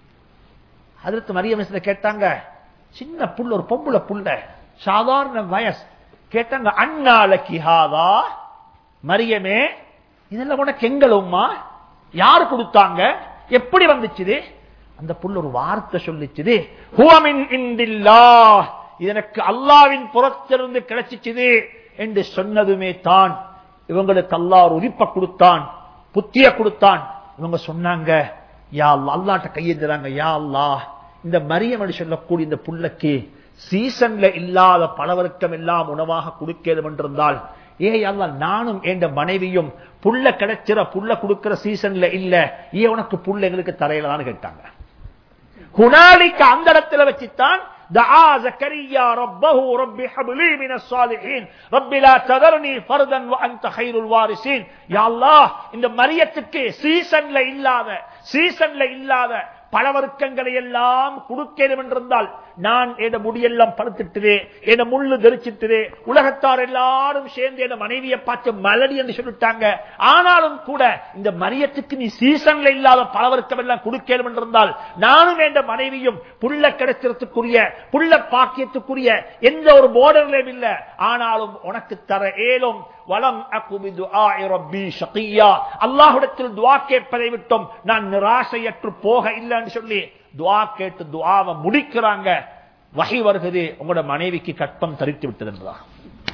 அதற்கு மரியம் கேட்டாங்க சின்ன புள்ள ஒரு பொம்புல புள்ள சாதாரண வயசு கேட்டாங்க அண்ணாலக்கி ஹாதா மரியமே இதெல்லாம் உனக்கு எங்களும்மா யாரு கொடுத்தாங்க எப்படி வந்துச்சுது அந்த புள்ள ஒரு வார்த்தை சொல்லிச்சுது ஹுவமின் இந்தில்லாஹ் இது எனக்கு அல்லாவின் புறத்திலிருந்து கிடைச்சிச்சுது என்று சொன்னதுமே தான் இவங்களுக்கு அல்லாஹ் ஒரு உரிப்ப கொடுத்தான் புத்திய கொடுத்தான் இவங்க சொன்னாங்க யா அல்லாஹ் அல்லாட்ட கையெழுந்துறாங்க யா அல்லாஹ் இந்த மரியம் என்று சொல்லக்கூடிய இந்த புள்ளக்கு சீசன்ல இல்லாத பலவர்க்கம் எல்லாம் உணவாக கொடுக்கணும் என்றிருந்தால் ஏ அல்லா நானும் என்ற மனைவியும் புள்ள கிடைச்சிற புள்ள கொடுக்கிற சீசன்ல இல்ல ஏன் உனக்கு புள்ள எங்களுக்கு தரையிலான்னு கேட்டாங்க ஹுனாலிக்கு அந்த இடத்துல வச்சுத்தான் دعا زكريا ربه رب هب لي من الصالحين رب لا تذرني فردا وانت خير الوارثين يا الله இந்த மரியத்துக்கு சீசன்ல இல்லாத சீசன்ல இல்லாத பழவர்க்கங்களை எல்லாம் கொடுக்கணும் என்றிருந்தால் நான் என் முடியெல்லாம் படுத்துட்டுதே என் முள்ளு தரிச்சிட்டுதே உலகத்தார் எல்லாரும் சேர்ந்து என் மனைவியை பார்த்து மலடி என்று சொல்லிட்டாங்க ஆனாலும் கூட இந்த மரியத்துக்கு நீ சீசன்ல இல்லாத பழவர்க்கம் எல்லாம் கொடுக்கணும் என்றிருந்தால் நானும் என் மனைவியும் புள்ள கிடைக்கிறதுக்குரிய புள்ள பாக்கியத்துக்குரிய எந்த ஒரு போர்டர்லையும் இல்ல ஆனாலும் உனக்கு தர ஏலும் வலம் அகுபிது ரப்பி ஷகியா அல்லாஹ்விடத்தில் துஆ கேட்பதை விட்டும் நான் நிராசையற்று போக இல்லைன்னு சொல்லி துஆ கேட்டு துஆவை முடிக்கிறாங்க வகை வருகிறது உங்களோட மனைவிக்கு கற்பம் தரித்து விட்டது என்றார்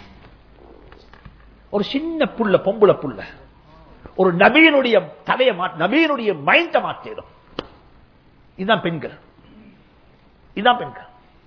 ஒரு சின்ன புள்ள பொம்புல புள்ள ஒரு நபியினுடைய தலையை மாற்ற நபியினுடைய மைண்ட மாற்றிடும் இதுதான் பெண்கள் இதுதான் பெண்கள்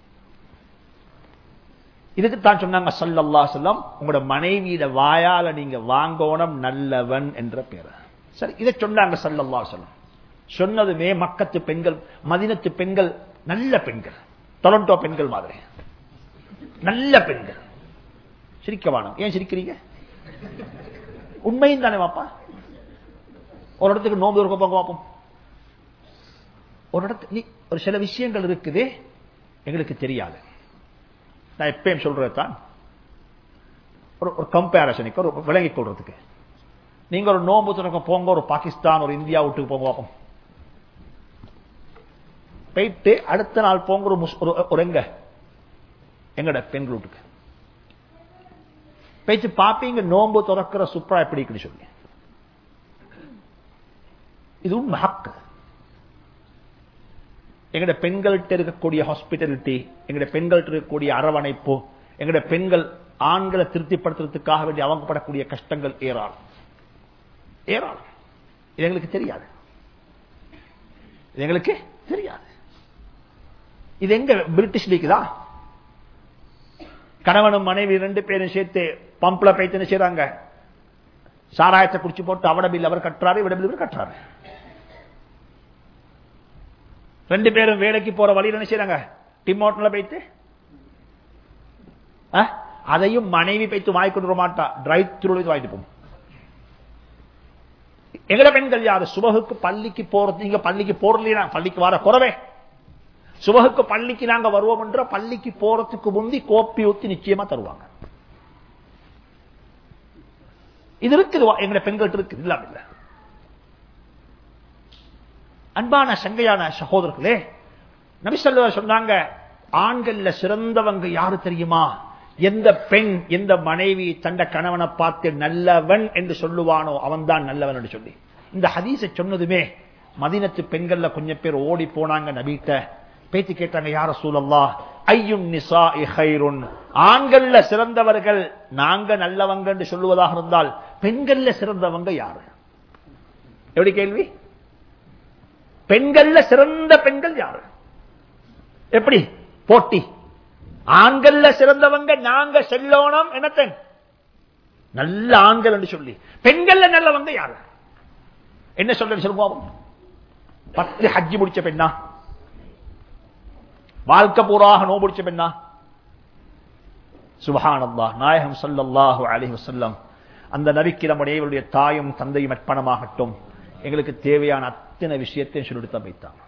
இதுக்கு தான் சொன்னாங்க சல்லல்லா சொல்லம் உங்களோட மனைவியிட வாயால நீங்க வாங்கோணம் நல்லவன் என்ற பேர் சரி இதை சொன்னாங்க சல்லல்லா சொல்லம் சொன்னதுமே மக்கத்து பெண்கள் மதினத்து பெண்கள் நல்ல பெண்கள் டொரண்டோ பெண்கள் மாதிரி நல்ல பெண்கள் சிரிக்கவானம் ஏன் சிரிக்கிறீங்க உண்மையும் தானே வாப்பா ஒரு இடத்துக்கு நோம்பு இருக்க போங்க பார்ப்போம் ஒரு இடத்து நீ ஒரு சில விஷயங்கள் இருக்குது எங்களுக்கு தெரியாது நான் எப்பயும் சொல்றது தான் ஒரு ஒரு கம்பேரிசனுக்கு ஒரு விளங்கிக் கொள்றதுக்கு நீங்க ஒரு நோம்பு துறக்க போங்க ஒரு பாகிஸ்தான் ஒரு இந்தியா வீட்டுக்கு போங்க பார்ப்போம் போயிட்டு அடுத்த நாள் போங்க ஒரு முஸ்- ஒரு- ஒரு எங்க எங்கட பெண்கள் வீட்டுக்கு போயிட்டு பாப்பீங்க நோம்பு துறக்கிற சுப்ரா எப்படி இருக்குன்னு சொல்லி இது உண்மை ஹக்கு எங்கட பெண்கள்கிட்ட இருக்கக்கூடிய ஹாஸ்பிட்டாலிட்டி எங்கட பெண்கள்கிட்ட இருக்கக்கூடிய அரவணைப்பு எங்கட பெண்கள் ஆண்களை திருப்திப்படுத்துறதுக்காக வேண்டி அவங்க படக்கூடிய கஷ்டங்கள் ஏராளம் ஏராளம் இது எங்களுக்கு தெரியாது இது எங்களுக்கு தெரியாது இது எங்க பிரிட்டிஷ் லீக்குதா கணவனும் மனைவி ரெண்டு பேரும் சேர்த்து பம்ப்ல பைத்து செய்றாங்க சாராயத்தை குடிச்சு போட்டு அவட பில் அவர் கட்டுறாரு இவட பில் இவர் கட்டுறாரு ரெண்டு பேரும் வேலைக்கு போற வழியில் என்ன செய்றாங்க டிமோட்டன்ல போயிட்டு ஆ? அதையும் மனைவி பைத்து வாங்கி கொண்டு வர மாட்டா டிரைவ் த்ரூ வாங்கிட்டு போகும் எங்கட பெண்கள் யாரு சுபகுக்கு பள்ளிக்கு போறது நீங்க பள்ளிக்கு போறலையா பள்ளிக்கு வர குறவே சுபகுக்கு பள்ளிக்கு நாங்க வருவோம் என்ற பள்ளிக்கு போறதுக்கு முந்தி கோப்பி ஊத்தி நிச்சயமா தருவாங்க இது இருக்குது எங்கட பெண்கள்ட்ட இருக்குது இல்லாம இல்ல அன்பான சங்கையான சகோதரர்களே நபிசல்ல சொன்னாங்க ஆண்கள்ல சிறந்தவங்க யாரு தெரியுமா எந்த பெண் எந்த மனைவி தண்ட கணவனை பார்த்து நல்லவன் என்று சொல்லுவானோ அவன்தான் நல்லவன் என்று சொல்லி இந்த ஹதீஸை சொன்னதுமே மதினத்து பெண்கள்ல கொஞ்சம் பேர் ஓடி போனாங்க நபிட்ட பேச்சு கேட்டாங்க யார சூழல்லா ஐயுன் நிசா ஹைருன் ஆண்கள்ல சிறந்தவர்கள் நாங்க நல்லவங்க சொல்லுவதாக இருந்தால் பெண்கள்ல சிறந்தவங்க யாரு எப்படி கேள்வி பெண்கள்ல சிறந்த பெண்கள் யாரு எப்படி போட்டி ஆண்கள்ல சிறந்தவங்க நாங்க செல்லோனம் என்னத்தன் நல்ல ஆண்கள் என்று சொல்லி பெண்கள்ல நல்லவங்க யாரு என்ன சொல்ற சொல்லுவோம் பத்து ஹஜ்ஜி முடிச்ச பெண்ணா வாழ்க்கை பூராக நோ முடிச்ச பெண்ணா சுபஹானல்லா நாயகம் சல்லல்லாஹு அலைஹி வஸல்லம் அந்த நபிக்கு நம்முடைய இவருடைய தாயும் தந்தையும் அர்ப்பணமாகட்டும் எங்களுக்கு தேவையான அத்தனை விஷயத்தையும் சொல்லிட்டு வைத்தாங்க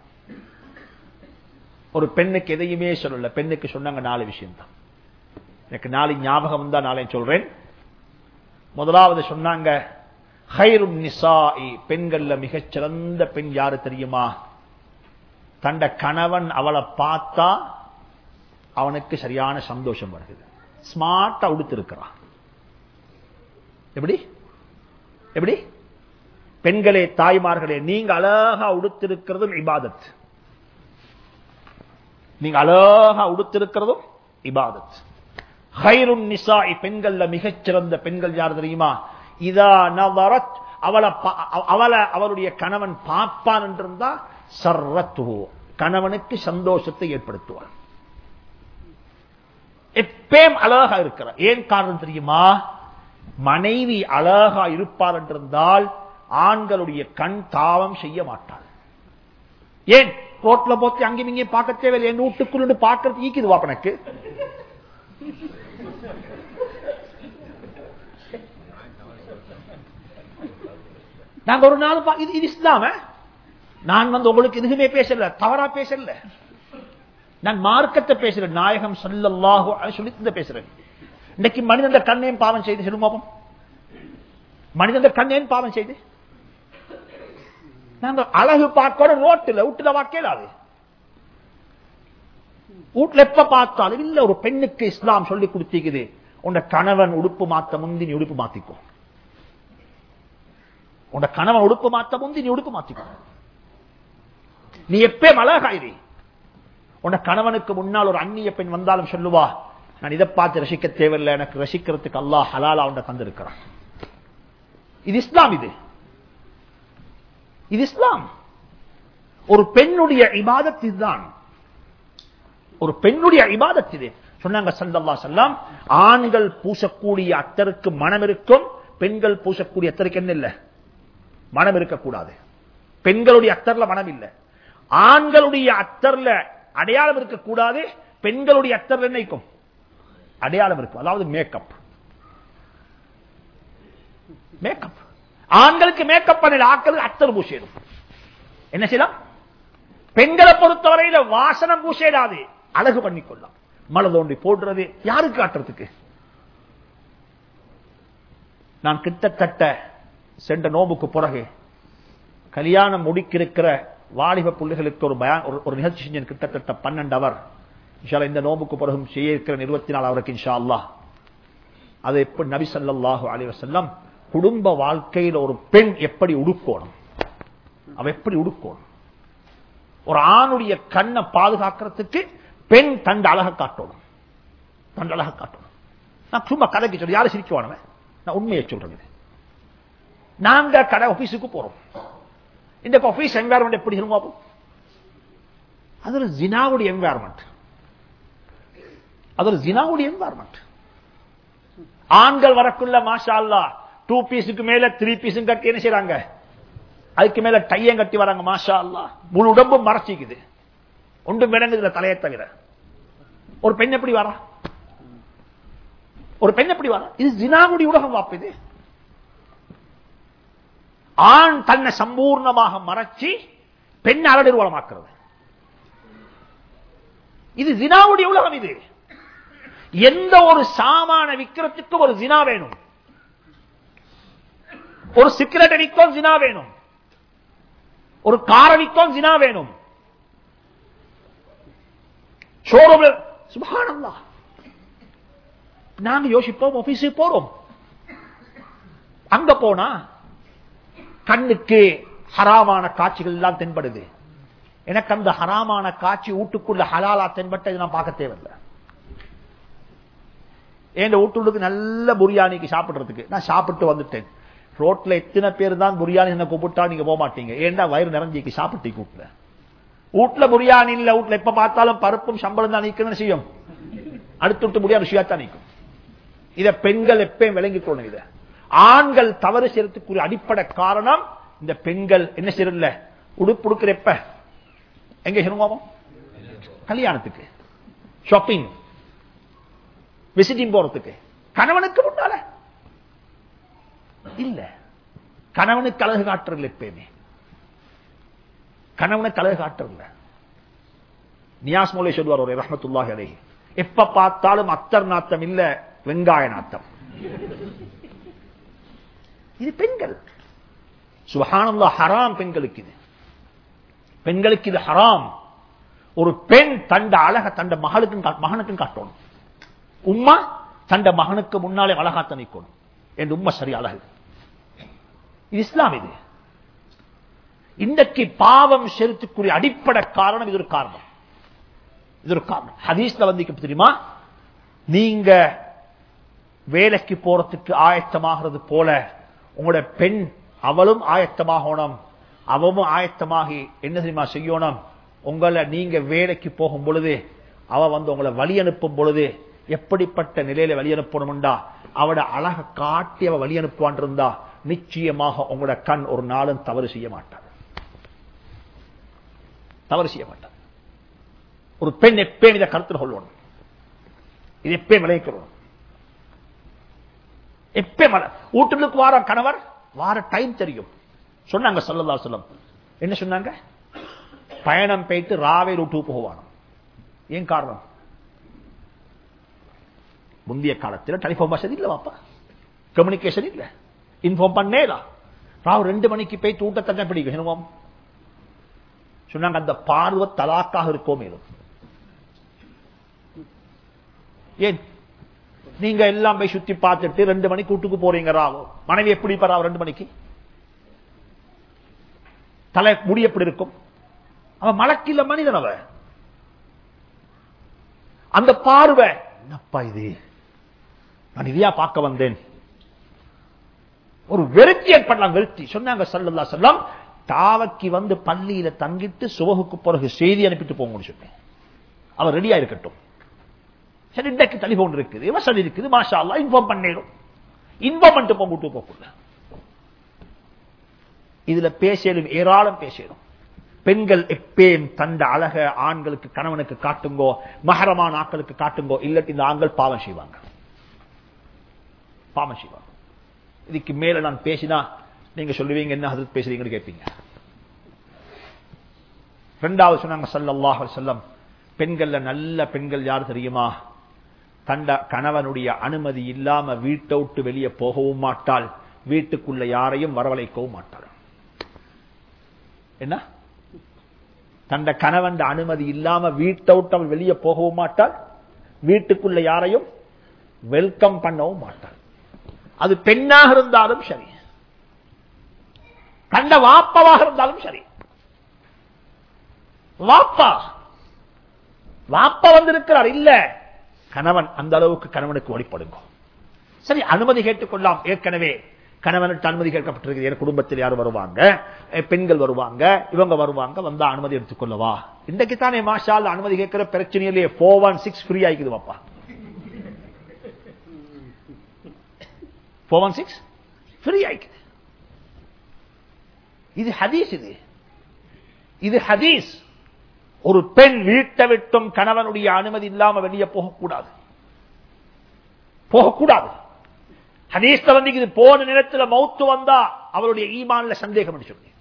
ஒரு பெண்ணுக்கு எதையுமே சொல்லல பெண்ணுக்கு சொன்னாங்க நாலு விஷயம் தான் எனக்கு நாளை ஞாபகம் தான் நாளை சொல்றேன் முதலாவது சொன்னாங்க ஹைரும் நிசாஇ பெண்கள்ல மிகச் சிறந்த பெண் யாரு தெரியுமா தண்ட கணவன் அவளை பார்த்தா அவனுக்கு சரியான சந்தோஷம் வருகிறது ஸ்மார்ட்டா உடுத்திருக்கிறான் எப்படி எப்படி பெண்களே தாய்மார்களே நீங்க அழகா உடுத்திருக்கிறதும் இபாதத் நீங்க அழகா உடுத்திருக்கிறதும் இபாதத் ஹைருன் நிசா பெண்கள்ல மிகச்சிறந்த பெண்கள் யார் தெரியுமா இதா நவரத் அவளை அவளை அவருடைய கணவன் பார்ப்பான் என்றிருந்தா சர்ரத்துவோ கணவனுக்கு சந்தோஷத்தை ஏற்படுத்துவார் எப்பேம் அழகா இருக்கிறார் ஏன் காரணம் தெரியுமா மனைவி அழகா இருப்பார் என்றிருந்தால் ஆண்களுடைய கண் தாவம் செய்ய மாட்டாள் ஏன் ரோட்ல போத்து அங்கே இங்கே பார்க்க தேவையில்லை என் வீட்டுக்குள்ள பார்க்கறது ஈக்குது வாப்பனுக்கு நாங்க ஒரு நாள் இது இஸ்லாம நான் வந்து உங்களுக்கு எதுவுமே பேசல தவறா பேசல நான் மார்க்கத்தை பேசுறேன் நாயகம் சல்லல்லாஹு சொல்லி பேசுறேன் இன்னைக்கு மனிதன் கண்ணையும் பாவம் செய்து சொல்லும் பாப்போம் மனிதன் கண்ணையும் பாவம் செய்து நாங்க அழகு பார்க்க ரோட்டில் வீட்டுல வாக்கலாது வீட்டுல எப்ப பார்த்தாலும் இல்ல ஒரு பெண்ணுக்கு இஸ்லாம் சொல்லி கொடுத்திக்குது உன் கணவன் உடுப்பு மாத்த முந்தி நீ உடுப்பு மாத்திக்கோ உன் கணவன் உடுப்பு மாத்த முந்தி நீ உடுப்பு மாத்திக்கோ நீ எப்பே அழகாயிரி உன் கணவனுக்கு முன்னால் ஒரு அந்நிய பெண் வந்தாலும் சொல்லுவா நான் இதை பார்த்து ரசிக்க தேவையில்லை எனக்கு ரசிக்கிறதுக்கு அல்லாஹ் ஹலாலா உண்ட தந்திருக்கிறான் இது இஸ்லாம் இது இது இஸ்லாம் ஒரு பெண்ணுடைய இபாதத் இதுதான் ஒரு பெண்ணுடைய இபாதத் இது சொன்னாங்க சல்லல்லா செல்லாம் ஆண்கள் பூசக்கூடிய அத்தருக்கு மனம் இருக்கும் பெண்கள் பூசக்கூடிய அத்தருக்கு என்ன இல்லை மனம் இருக்கக்கூடாது பெண்களுடைய அத்தர்ல மனம் இல்லை ஆண்களுடைய அத்தர்ல அடையாளம் இருக்கக்கூடாது பெண்களுடைய அத்தர்ல என்ன இருக்கும் அடையாளம் இருக்கும் அதாவது மேக்கப் மேக்கப் ஆண்களுக்கு மேக்கப் பண்ணல ஆக்கள் அத்தர் பூசிடும் என்ன செய்யலாம் பெண்களை பொறுத்தவரையில வாசனம் பூசிடாது அழகு பண்ணிக்கொள்ளலாம் மலை தோண்டி போடுறது யாருக்கு காட்டுறதுக்கு நான் கிட்டத்தட்ட சென்ற நோம்புக்கு பிறகு கல்யாணம் முடிக்கிருக்கிற வாலிப புள்ளிகளுக்கு ஒரு பயான் ஒரு நிகழ்ச்சி செஞ்சேன் கிட்டத்தட்ட பன்னெண்டு அவர் இன்ஷால்லா இந்த நோம்புக்கு பிறகும் செய்ய இருக்கிற இருபத்தி நாலு அவருக்கு இன்ஷா அல்லா அது எப்படி நபி சல்லாஹூ அலி வசல்லம் குடும்ப வாழ்க்கையில் ஒரு பெண் எப்படி உடுக்கணும் அவ எப்படி உடுக்கணும் ஒரு ஆணுடைய கண்ணை பாதுகாக்கிறதுக்கு பெண் தண்ட அழக காட்டணும் தண்ட அழக காட்டணும் நான் சும்மா கதைக்கு சொல்லி யாரும் சிரிக்குவானவன் நான் உண்மையை சொல்றேன் நாங்க கடை ஆபீஸுக்கு போறோம் இந்த ஆபீஸ் என்வாரன்மெண்ட் எப்படி இருக்கும் அது ஒரு ஜினாவுடைய என்வாரன்மெண்ட் அது ஒரு ஜினாவுடைய என்வாரன்மெண்ட் ஆண்கள் வரக்குள்ள மாஷா அல்லா டூ பீஸுக்கு மேல த்ரீ பீஸும் கட்டி என்ன செய்யறாங்க அதுக்கு மேல டையம் கட்டி வராங்க மாஷா அல்லா முழு உடம்பும் மறைச்சிக்குது ஒன்றும் விளங்குதுல தலையை தவிர ஒரு பெண் எப்படி வரா ஒரு பெண் எப்படி வரா இது ஜினாவுடைய உலகம் வாப்பு இது ஆண் தன்னை சம்பூர்ணமாக மறைச்சி பெண் அறநிர்வாணமாக்குறது இது ஜினாவுடைய உலகம் இது எந்த ஒரு சாமான விக்கிறதுக்கும் ஒரு ஜினா வேணும் ஒரு சிக்கரெட் விற்கும் ஜினா வேணும் ஒரு கார விற்கும் ஜினா வேணும் ஷோரூம்ல சுபானந்தா நாங்க யோசிப்போம் ஆபீஸுக்கு போறோம் அங்க போனா கண்ணுக்கு ஹராமான காட்சிகள் எல்லாம் தென்படுது எனக்கு அந்த ஹராமான காட்சி வீட்டுக்குள்ள ஹலாலா தென்பட்ட நான் பார்க்க தேவையில்லை என் வீட்டுக்கு நல்ல புரியாணிக்கு சாப்பிடுறதுக்கு நான் சாப்பிட்டு வந்துட்டேன் ரோட்ல எத்தனை பேர் தான் புரியாணி என்ன கூப்பிட்டா நீங்க போக மாட்டீங்க ஏன்டா வயிறு நிறைஞ்சிக்கு சாப்பிட்டு கூப்பிட வீட்டுல புரியாணி இல்ல வீட்டுல எப்ப பார்த்தாலும் பருப்பும் சம்பளம் தான் நிக்கணும்னு செய்யும் அடுத்து விட்டு முடியாது ருசியாத்தான் நிற்கும் இத பெண்கள் எப்பயும் விளங்கிக்கணும் இத ஆண்கள் தவறு செய்யறதுக்குரிய அடிப்படை காரணம் இந்த பெண்கள் என்ன செய்யறதில்ல உடுப்பு உடுக்கிற எப்ப எங்க செய்யணும் கல்யாணத்துக்கு ஷாப்பிங் விசிட்டிங் போறதுக்கு கணவனுக்கு முன்னால இல்ல கணவனுக்கு அழகு காட்டுறதில்ல எப்பயுமே கணவனுக்கு அழகு காட்டுறதில்ல நியாஸ் மோலே சொல்வார் ஒரு ரஹமத்துல்லாஹி அலைஹி எப்ப பார்த்தாலும் அத்தர் நாத்தம் இல்ல வெங்காய நாத்தம் இது பெண்கள் சுபஹானல்லா ஹராம் பெண்களுக்கு இது பெண்களுக்கு இது ஹராம் ஒரு பெண் தண்ட அழக தண்ட மகளுக்கும் கா- மகனுக்கும் காட்டணும் உம்மா தண்ட மகனுக்கு முன்னாலே அழகாத்த நிற்கணும் என் உம்மா சரி அழகு இது இஸ்லாம் இது இன்றைக்கு பாவம் செலுத்துக்குரிய அடிப்படை காரணம் இது ஒரு காரணம் இது ஒரு காரணம் ஹதீஸ்ல வந்து இப்ப தெரியுமா நீங்க வேலைக்கு போறதுக்கு ஆயத்தமாகிறது போல உங்களோட பெண் அவளும் ஆயத்தமாகணும் அவவும் ஆயத்தமாகி என்ன தெரியுமா செய்யணும் உங்களை நீங்க வேலைக்கு போகும் பொழுது அவ வந்து உங்களை வழி அனுப்பும் பொழுது எப்படிப்பட்ட நிலையில வழி அனுப்பணும்டா அவட அழக காட்டி அவ வழி அனுப்புவான் இருந்தா நிச்சயமாக உங்களோட கண் ஒரு நாளும் தவறு செய்ய மாட்டார் தவறு செய்ய மாட்டார் ஒரு பெண் எப்பயும் இதை கருத்தில் கொள்ளணும் இது எப்பயும் விளைவிக்கணும் எப்பயும் மல- வீட்டுக்கு வார கணவர் வார டைம் தெரியும் சொன்னாங்க சல்லல்லா சொல்லம் என்ன சொன்னாங்க பயணம் போயிட்டு ராவையில் விட்டு போவானோ ஏன் காரணம் முந்தைய காலத்தில் டெலிபோன் வசதி இல்ல வாப்பா கம்யூனிகேஷன் இல்ல இன்ஃபார்ம் பண்ணேலா ராவ் ரெண்டு மணிக்கு போய் தூட்டத்தை பிடிக்கும் என்னவோம் சொன்னாங்க அந்த பார்வை தலாக்காக இருக்கோ மேலும் ஏன் நீங்க எல்லாம் போய் சுத்தி பார்த்துட்டு ரெண்டு மணிக்கு கூட்டுக்கு போறீங்க ராவோ மனைவி எப்படி பராவ ரெண்டு மணிக்கு தலை முடி எப்படி இருக்கும் அவன் மலக்கில்ல மனிதன் அவன் அந்த பார்வை என்னப்பா இது நான் இதையா பார்க்க வந்தேன் ஒரு வெறுத்தி ஏற்படலாம் வெறுத்தி சொன்னாங்க சல்லல்லா செல்லம் தாவக்கி வந்து பள்ளியில தங்கிட்டு சுபகுக்கு பிறகு செய்தி அனுப்பிட்டு போங்கன்னு சொன்னேன் அவர் ரெடியா இருக்கட்டும் சரி இன்றைக்கு டெலிபோன் இருக்குது வசதி இருக்குது மாஷா அல்லா இன்ஃபார்ம் பண்ணிடும் இன்ஃபார்ம் பண்ணிட்டு போங்க விட்டு போக்குள்ள இதுல பேசியலும் ஏராளம் பேசிடும் பெண்கள் எப்பயும் தந்த அழக ஆண்களுக்கு கணவனுக்கு காட்டுங்கோ மகரமான ஆட்களுக்கு காட்டுங்கோ இல்லட்டு இந்த ஆண்கள் பாவம் செய்வாங்க பாவம் செய்வாங்க இதுக்கு மேல நான் பேசினா நீங்க சொல்லுவீங்க என்ன அது பேசுறீங்கன்னு கேட்பீங்க ரெண்டாவது சொன்னாங்க சல்லல்லாஹு அலைஹி வஸல்லம் பெண்கள்ல நல்ல பெண்கள் யார் தெரியுமா தண்ட கணவனுடைய அனுமதி இல்லாம வீட்டை விட்டு வெளியே போகவும் மாட்டாள் வீட்டுக்குள்ள யாரையும் வரவழைக்கவும் மாட்டாள் என்ன தண்ட கணவன் அனுமதி இல்லாம வீட்டை விட்டு அவள் வெளியே போகவும் மாட்டாள் வீட்டுக்குள்ள யாரையும் வெல்கம் பண்ணவும் மாட்டாள் அது பெண்ணாக இருந்தாலும் சரி கண்ட வாப்பவாக இருந்தாலும் சரி வாப்பா வாப்பா வந்திருக்கிறார் இல்ல கணவன் அந்த அளவுக்கு கணவனுக்கு வழிபடுங்க சரி அனுமதி கேட்டுக்கொள்ளலாம் ஏற்கனவே கணவனுக்கு அனுமதி கேட்கப்பட்டிருக்கு என் குடும்பத்தில் யாரும் வருவாங்க அஹ் பெண்கள் வருவாங்க இவங்க வருவாங்க வந்தா அனுமதி எடுத்துக்கொள்ளவா இன்றைக்கு தானே மாஷால் அனுமதி கேட்கிற பிரச்சனையிலேயே போர் ஒன் சிக்ஸ் ஃப்ரீ ஆயிக்குது பாப்பா போர் ஒன் சிக்ஸ் ஃப்ரீ ஆயிக்குது இது ஹதீஸ் இது இது ஹதீஸ் ஒரு பெண் வீட்டை விட்டும் கணவனுடைய அனுமதி இல்லாம வெளியே போகக்கூடாது போகக்கூடாது ஹதீஸ்ல வந்து இது போன நேரத்தில் மௌத்து வந்தா அவருடைய ஈமான்ல சந்தேகம் என்று சொல்லி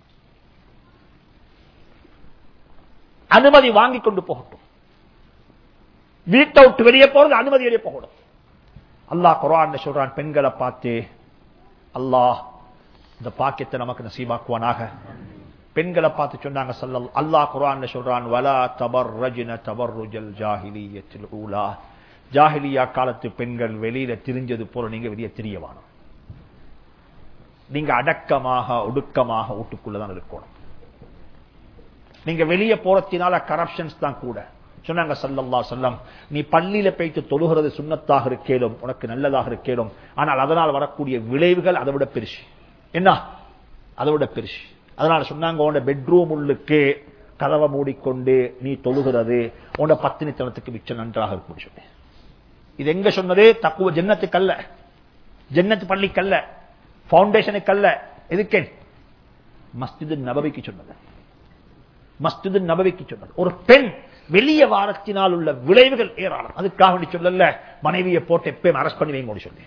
அனுமதி வாங்கி கொண்டு போகட்டும் வீட்டை விட்டு வெளியே போறது அனுமதி வெளியே போகணும் அல்லாஹ் குரான் சொல்றான் பெண்களை பார்த்து அல்லாஹ் இந்த பாக்கியத்தை நமக்கு நசீபாக்குவானாக பெண்களை பார்த்து சொன்னாங்க சல்லல் அல்லாஹ் குரான்ல சொல்றான் வலா தபர்ரஜின தபர்ருஜல் ஜாஹிலியத்தில் ஊலா ஜாஹிலியா காலத்து பெண்கள் வெளியில திரிஞ்சது போல நீங்க வெளியே தெரியவானோம் நீங்க அடக்கமாக ஒடுக்கமாக வீட்டுக்குள்ளதான் இருக்கணும் நீங்க வெளியே போறத்தினால கரப்ஷன்ஸ் தான் கூட சொன்னாங்க சல்லல்லா சொல்லம் நீ பள்ளியில போயிட்டு தொழுகிறது சுண்ணத்தாக இருக்கேலும் உனக்கு நல்லதாக இருக்கேலும் ஆனால் அதனால் வரக்கூடிய விளைவுகள் அதை விட பெருசு என்ன அதை விட பெருசு அதனால சொன்னாங்க உன்னோட பெட்ரூம் உள்ளுக்கு கதவை மூடிக்கொண்டு நீ தொழுகிறது உன்னோட பத்தினித்தனத்துக்கு மிச்சம் நன்றாக இருக்கும் சொன்னேன் இது எங்க சொன்னது தக்குவ ஜன்னத்துக்கு அல்ல ஜன்னத்து பள்ளிக்கல்ல பவுண்டேஷனுக்கு அல்ல எதுக்கே மஸ்ஜிது நபவிக்கு சொன்னது மஸ்ஜிது நபவிக்கு சொன்னது ஒரு பெண் வெளிய வாரத்தினால் உள்ள விளைவுகள் ஏராளம் அதுக்காக வேண்டி சொல்லல மனைவியை போட்டு எப்பயும் அரஸ்ட் பண்ணி வைங்க சொல்லி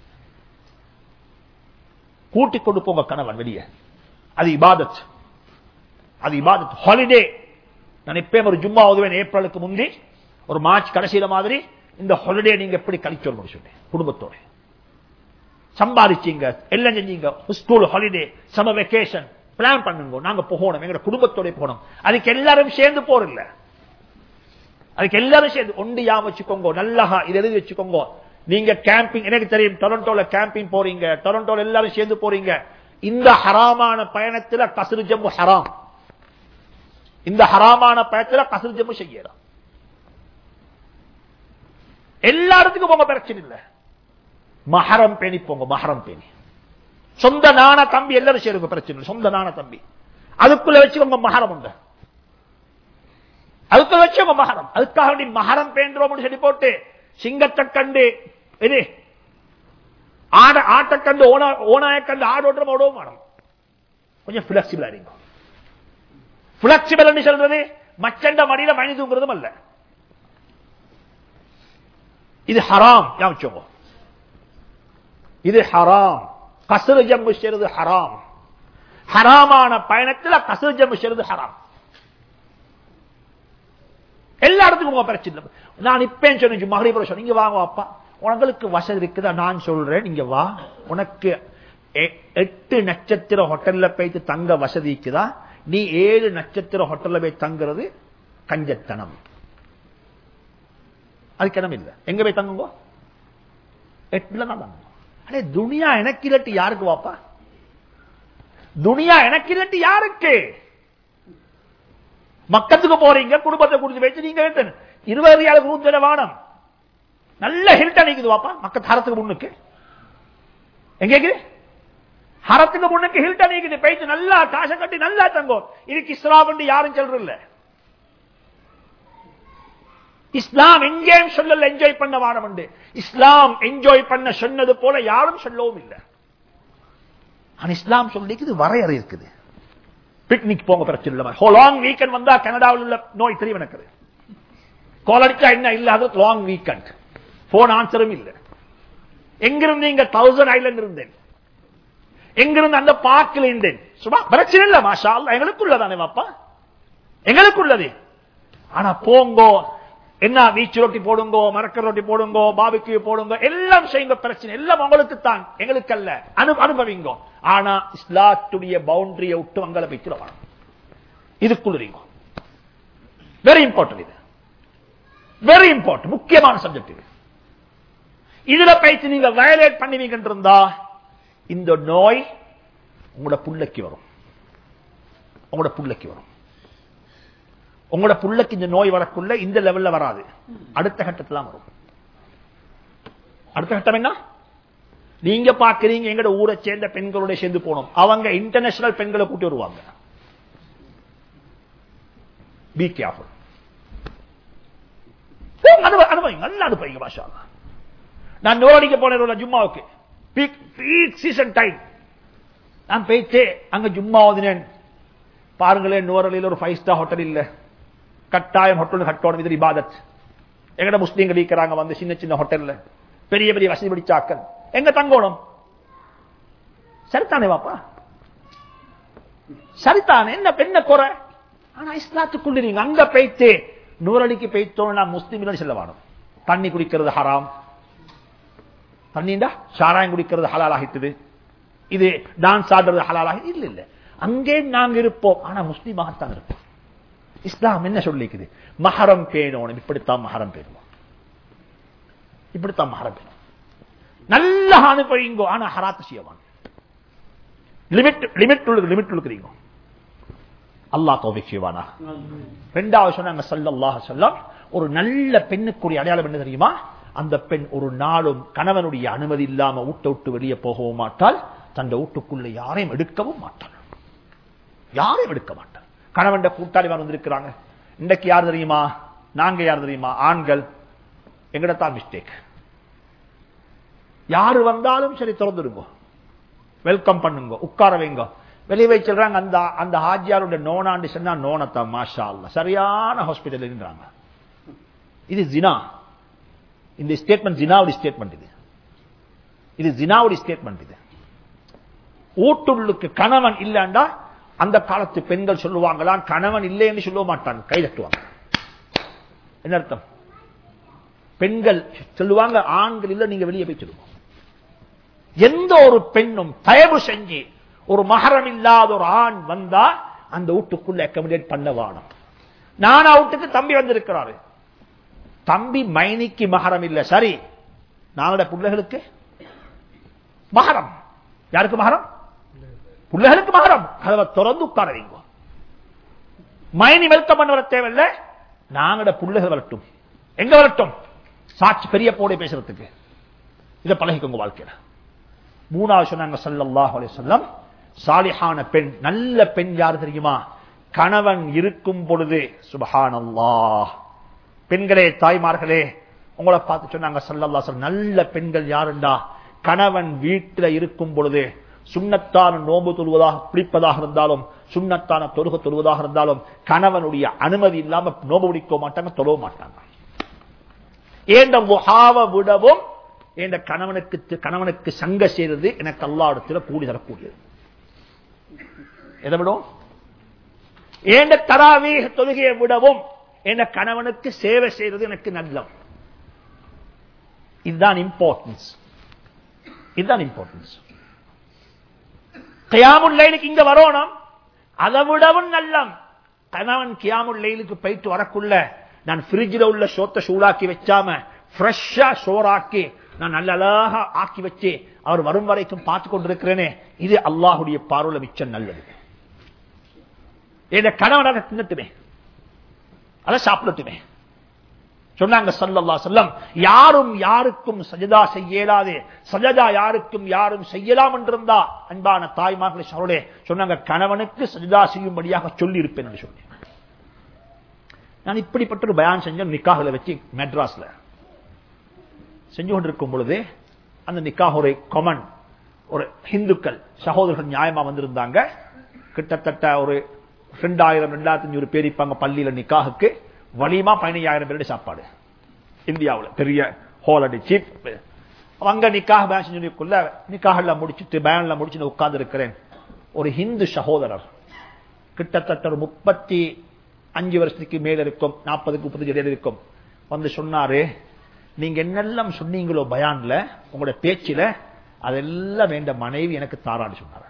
கூட்டிக் கொண்டு போங்க கணவன் வெளியே அது இபாதத் அது இபாதத் ஹாலிடே நான் எப்பயும் ஒரு ஜும்மா உதவேன் ஏப்ரலுக்கு முந்தி ஒரு மார்ச் கடைசியில மாதிரி இந்த ஹாலிடே நீங்க எப்படி கழிச்சோம் சொன்னேன் குடும்பத்தோட சம்பாதிச்சீங்க எல்லாம் செஞ்சீங்க school holiday summer vacation plan பண்ணுங்க நாங்க போகணும் எங்க குடும்பத்தோட போகணும் அதுக்கு எல்லாரும் சேர்ந்து போறதில்ல அதுக்கு எல்லாரும் சேர்ந்து ஒன்று யா வச்சுக்கோங்க நல்லா இது எழுதி வச்சுக்கோங்க நீங்க கேம்பிங் எனக்கு தெரியும் டொரண்டோல கேம்பிங் போறீங்க டொரண்டோல எல்லாரும் சேர்ந்து போறீங்க இந்த ஹராமான பயணத்துல கசுரு ஜம்மு ஹராம் இந்த ஹராமான பயணத்துல கசுரு ஜம்மு செய்யலாம் எல்லாத்துக்கும் போங்க பிரச்சனை இல்ல மஹரம் பேணி போங்க மஹரம் பேணி சொந்த நாண தம்பி எல்லாரும் சேருங்க பிரச்சனை இல்லை சொந்த நாண தம்பி அதுக்குள்ள வச்சுக்கோங்க மஹரம் உண்டு அதுக்குள்ள வச்சுக்கோங்க மஹரம் அதுக்காக வேண்டி மஹரம் பேண்டுறோம் சொல்லி போட்டு சிங்கத்தை கண்டு இது ஆட ஆட்டை கண்டு ஓனா ஓனாய கண்டு ஆடோட்டம் ஓடவும் மாடும் கொஞ்சம் பிளெக்சிபிளா இருங்க பிளெக்சிபிள் சொல்றது மச்சண்ட மடியில மணி தூங்குறதும் அல்ல இது ஹராம் ஞாபகம் இது ஹராம் கசரு ஜம்மு செய்வது ஹராம் ஹராமான பயணத்தில் கசரு ஜம்மு செய்வது ஹராம் எல்லா இடத்துக்கும் உங்க பிரச்சனை இல்லை. நான் இப்ப சொன்னேன் மகளிர் சொன்ன நீங்க வாங்க அப்பா உங்களுக்கு வசதி இருக்குதா நான் சொல்றேன் நீங்க வா உனக்கு எ- எட்டு நட்சத்திர ஹோட்டல்ல போயிட்டு தங்க வசதி இருக்குதா நீ ஏழு நட்சத்திர ஹோட்டல்ல போய் தங்குறது கஞ்சத்தனம் அதுக்கு இடம் இல்லை எங்க போய் தங்குங்க எட்டுல தான் தங்குங்க அடே துனியா எனக்கு இல்லாட்டி யாருக்கு வாப்பா துனியா எனக்கு இல்லாட்டி யாருக்கு மக்கத்துக்கு போறீங்க குடும்பத்தை குடிச்சு வச்சு நீங்க எடுத்து இருபது ஏழு நூத்தி வானம் நல்ல ஹில்டன் இருக்குது வாப்பா மக்கள் ஹரத்துக்கு முன்னுக்கு எங்க இருக்குது ஹரத்துக்கு முன்னுக்கு ஹில்டன் இருக்குது போயிட்டு நல்லா காசை கட்டி நல்லா தங்கோ இதுக்கு இஸ்லாம் யாரும் சொல்றதில்ல இஸ்லாம் எங்கேயும் சொல்லல என்ஜாய் பண்ண வானம் உண்டு இஸ்லாம் என்ஜாய் பண்ண சொன்னது போல யாரும் சொல்லவும் இல்லை ஆனா இஸ்லாம் சொல்லிக்குது வரையறை இருக்குது பிக்னிக் போங்க பிரச்சனை இல்லை ஹோ லாங் வீக்கெண்ட் வந்தா கனடாவில் உள்ள நோய் தெரியும் எனக்கு கால் அடிச்சா என்ன இல்ல அது லாங் வீக்கெண்ட் போன் ஆன்சரும் இல்ல எங்கிருந்து இங்க தௌசண்ட் ஐலண்ட் இருந்தேன் எங்கிருந்து அந்த பார்க்கில் இருந்தேன் சும்மா பிரச்சனை இல்ல மாஷா அல்லாஹ் எங்களுக்குள்ளதானே பாப்பா எங்களுக்குள்ளது ஆனா போங்கோ என்ன வீச்சு ரொட்டி போடுங்கோ மரக்க ரொட்டி போடுங்கோ பாபிக்கு போடுங்க எல்லாம் செய்யுங்க பிரச்சனை எல்லாம் உங்களுக்கு தான் எங்களுக்கு அல்ல அனு அனுபவிங்கோ ஆனா இஸ்லாத்துடைய பவுண்டரியை விட்டு அங்களை வைக்கிறோம் இதுக்குள்ளீங்க வெரி இம்பார்ட்டன்ட் இது வெரி இம்பார்ட்டன்ட் முக்கியமான சப்ஜெக்ட் இது இதுல பயிற்சி நீங்க வயலேட் பண்ணுவீங்க இருந்தா இந்த நோய் உங்களோட புள்ளைக்கு வரும் உங்களோட புள்ளைக்கு வரும் உங்களோட புள்ளைக்கு இந்த நோய் வரக்குள்ள இந்த லெவல்ல வராது அடுத்த கட்டத்துல வரும் அடுத்த கட்டம் என்ன நீங்க பாக்குறீங்க எங்கட ஊரை சேர்ந்த பெண்களோட சேர்ந்து போனோம் அவங்க இன்டர்நேஷனல் பெண்களை கூட்டி வருவாங்க பி கேர்ஃபுல் அனுபவிங்க நல்லா அனுபவிங்க பாஷா அல்லாஹ். நான் நோரடிக்க போனேன் ஜும்மாவுக்கு பீக் பீக் சீசன் டைம் நான் போயிட்டு அங்க ஜும்மா ஓதினேன் பாருங்களேன் நோரலில் ஒரு ஃபைவ் ஸ்டார் ஹோட்டல் இல்ல கட்டாயம் ஹோட்டல் கட்டணும் இது இபாதத் எங்கட முஸ்லீம்கள் இருக்கிறாங்க வந்து சின்ன சின்ன ஹோட்டல்ல பெரிய பெரிய வசதி பிடிச்சாக்கள் எங்க தங்கணும் சரித்தானே வாப்பா சரித்தானே என்ன பெண்ண குறை ஆனா இஸ்லாத்துக்குள்ள நீங்க அங்க போயிட்டு நூறடிக்கு போயிட்டோம் நான் முஸ்லீம்கள் செல்ல வேணும் தண்ணி குடிக்கிறது ஹராம் தண்ணிண்டா சாராயம் குடிக்கிறது ஹலால் ஆகிட்டது இது டான்ஸ் ஆடுறது ஹலால் ஆகி இல்ல இல்ல அங்கே நாங்க இருப்போம் ஆனா முஸ்லீமாகத்தான் இருப்போம் இஸ்லாம் என்ன சொல்லிக்குது மஹரம் பேணணும் இப்படித்தான் மஹரம் பேணுவோம் இப்படித்தான் மஹரம் பேணும் நல்ல அனுபவிங்கோ ஆனா ஹராத்து செய்யவான் லிமிட் லிமிட் லிமிட் இருக்கிறீங்க அல்லாஹ் தௌஃபீக் செய்வானா ரெண்டாவது சொன்னாங்க ஸல்லல்லாஹு அலைஹி வஸல்லம் ஒரு நல்ல பெண்ணுக்குரிய அடையாளம் என்ன தெரியுமா அந்த பெண் ஒரு நாளும் கணவனுடைய அனுமதி இல்லாம ஊட்ட விட்டு வெளியே போகவும் மாட்டாள் தன் வீட்டுக்குள்ள யாரையும் எடுக்கவும் மாட்டாள் யாரையும் எடுக்க மாட்டாள் கணவன் கூட்டாளி வந்திருக்கிறாங்க இன்றைக்கு யார் தெரியுமா நாங்க யார் தெரியுமா ஆண்கள் எங்கடத்தான் மிஸ்டேக் யாரு வந்தாலும் சரி திறந்துடுங்க வெல்கம் பண்ணுங்க உட்கார வைங்க வெளியே போய் சொல்றாங்க அந்த அந்த ஹாஜியாருடைய நோனாண்டு சொன்னா நோனத்தான் மாஷா அல்ல சரியான ஹாஸ்பிட்டல் இருந்தாங்க இது ஜினா இந்த ஸ்டேட்மெண்ட் ஜினாவுடைய ஸ்டேட்மெண்ட் இது இது ஜினாவுடைய ஸ்டேட்மெண்ட் இது ஊட்டுள்ளுக்கு கணவன் இல்லைண்டா அந்த காலத்து பெண்கள் சொல்லுவாங்களாம் கணவன் இல்லைன்னு சொல்ல மாட்டாங்க கை தட்டுவாங்க என்ன அர்த்தம் பெண்கள் சொல்லுவாங்க ஆண்கள் இல்ல நீங்க வெளியே போய் சொல்லுவோம் எந்த ஒரு பெண்ணும் தயவு செஞ்சு ஒரு மகரம் இல்லாத ஒரு ஆண் வந்தா அந்த வீட்டுக்குள்ள அக்கமடேட் பண்ண வானம் நான் வீட்டுக்கு தம்பி வந்திருக்கிறாரு தம்பி மைனிக்கு மகரம் இல்ல சரி நாங்களோட பிள்ளைகளுக்கு மகரம் யாருக்கு மகரம் பிள்ளைகளுக்கு மகரம் கதவை திறந்து உட்கார வைங்க மைனி வெல்கம் பண்ண வர தேவையில்லை நாங்களோட பிள்ளைகள் வரட்டும் எங்க வரட்டும் சாட்சி பெரிய போட பேசுறதுக்கு இதை பழகிக்கோங்க வாழ்க்கையில மூணாவது சொன்னாங்க சல்லல்லாஹு அலைஹி வஸல்லம் சாலிஹான பெண் நல்ல பெண் யார் தெரியுமா கணவன் இருக்கும் பொழுது சுபஹானல்லாஹ் பெண்களே தாய்மார்களே உங்களை பார்த்து சொன்னாங்க சல்லல்லா நல்ல பெண்கள் யாருண்டா கணவன் வீட்டில் இருக்கும் பொழுது சுண்ணத்தான நோம்பு தொழுவதாக பிடிப்பதாக இருந்தாலும் சுண்ணத்தான தொழுக தொழுவதாக இருந்தாலும் கணவனுடைய அனுமதி இல்லாம நோம்பு பிடிக்க மாட்டாங்க தொழவ மாட்டாங்க ஏண்ட முகாவ விடவும் என்ற கணவனுக்கு கணவனுக்கு சங்க செய்வது எனக்கு அல்லா இடத்துல கூடி தரக்கூடியது எதை விடும் ஏண்ட தராவீக தொழுகையை விடவும் என்ற கணவனுக்கு சேவை செய்வது எனக்கு நல்லம் இதுதான் இம்பார்ட்டன்ஸ் இதுதான் இம்பார்ட்டன்ஸ் கியாமுல்லைலுக்கு இங்க வரணும் அதை விடவும் நல்லம் கணவன் கியாமுல்லைலுக்கு போயிட்டு வரக்குள்ள நான் பிரிட்ஜில் உள்ள சோத்தை சூடாக்கி வச்சாம ஃப்ரெஷ்ஷா சோறாக்கி நான் நல்ல அழகா ஆக்கி வச்சு அவர் வரும் வரைக்கும் பார்த்து கொண்டிருக்கிறேனே இது அல்லாஹுடைய பார்வையில் மிச்சம் நல்லது என் கணவனாக தின்னட்டுமே அதை சாப்பிடட்டுமே சொன்னாங்க சல்லல்லா சொல்லம் யாரும் யாருக்கும் சஜதா செய்யலாது சஜதா யாருக்கும் யாரும் செய்யலாம் என்றிருந்தா அன்பான தாய்மார்களை சொல்லே சொன்னாங்க கணவனுக்கு சஜதா செய்யும்படியாக சொல்லி இருப்பேன் என்று சொன்னேன் நான் இப்படிப்பட்ட ஒரு பயான் செஞ்சேன் நிக்காகல வச்சு மெட்ராஸ்ல செஞ்சு கொண்டிருக்கும் பொழுது அந்த நிக்காக ஒரு கொமன் ஒரு ஹிந்துக்கள் சகோதரர்கள் நியாயமா வந்திருந்தாங்க கிட்டத்தட்ட ஒரு ரெண்டாயிரம் ரெண்டாயிரத்தி அஞ்சூறு பேர் இருப்பாங்க பள்ளியில நிக்காகுக்கு வலிமா பதினையாயிரம் பேருடைய சாப்பாடு இந்தியாவில் பெரிய ஹோல் அடிச்சு அங்க நிக்காக பேன் செஞ்சுக்குள்ள நிக்காகல முடிச்சுட்டு பேன்ல முடிச்சுட்டு உட்கார்ந்து இருக்கிறேன் ஒரு ஹிந்து சகோதரர் கிட்டத்தட்ட ஒரு முப்பத்தி அஞ்சு வருஷத்துக்கு மேல இருக்கும் நாற்பதுக்கு முப்பத்தஞ்சு இடையில இருக்கும் வந்து சொன்னாரு நீங்க என்னெல்லாம் சொன்னீங்களோ பயான்ல உங்களோட பேச்சில அதெல்லாம் வேண்ட மனைவி எனக்கு தாரான்னு சொன்னார்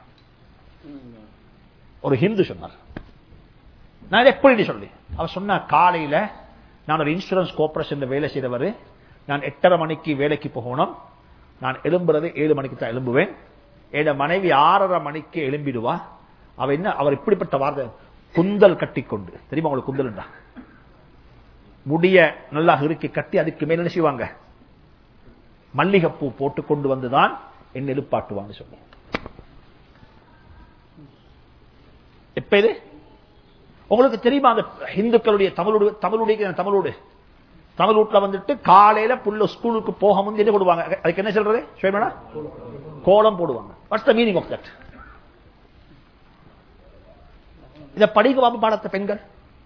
ஒரு ஹிந்து சொன்னார் நான் எப்படி சொல்லி அவர் சொன்ன காலையில நான் ஒரு இன்சூரன்ஸ் கோஆபரேஷன் வேலை செய்தவர் நான் எட்டரை மணிக்கு வேலைக்கு போகணும் நான் எழும்புறது ஏழு மணிக்கு தான் எழும்புவேன் என் மனைவி ஆறரை மணிக்கு எழும்பிடுவா அவ என்ன அவர் இப்படிப்பட்ட வார்த்தை குந்தல் கட்டிக்கொண்டு தெரியுமா உங்களுக்கு குந்தல் முடிய நல்லா இறுக்கி கட்டி அதுக்கு மேல என்ன செய்வாங்க மல்லிகைப்பூ போட்டு கொண்டு வந்துதான் என்ன எழுப்பாட்டுவான்னு சொல்லி எப்ப இது உங்களுக்கு தெரியுமா அந்த இந்துக்களுடைய தமிழோடு தமிழுடைய தமிழோடு தமிழ் வீட்டுல வந்துட்டு காலையில புள்ள ஸ்கூலுக்கு போக முந்தி என்ன போடுவாங்க அதுக்கு என்ன சொல்றது ஷோமேடா கோலம் போடுவாங்க what's the meaning of that இத படிக்க பாப்ப பாடத்த பெண்கள்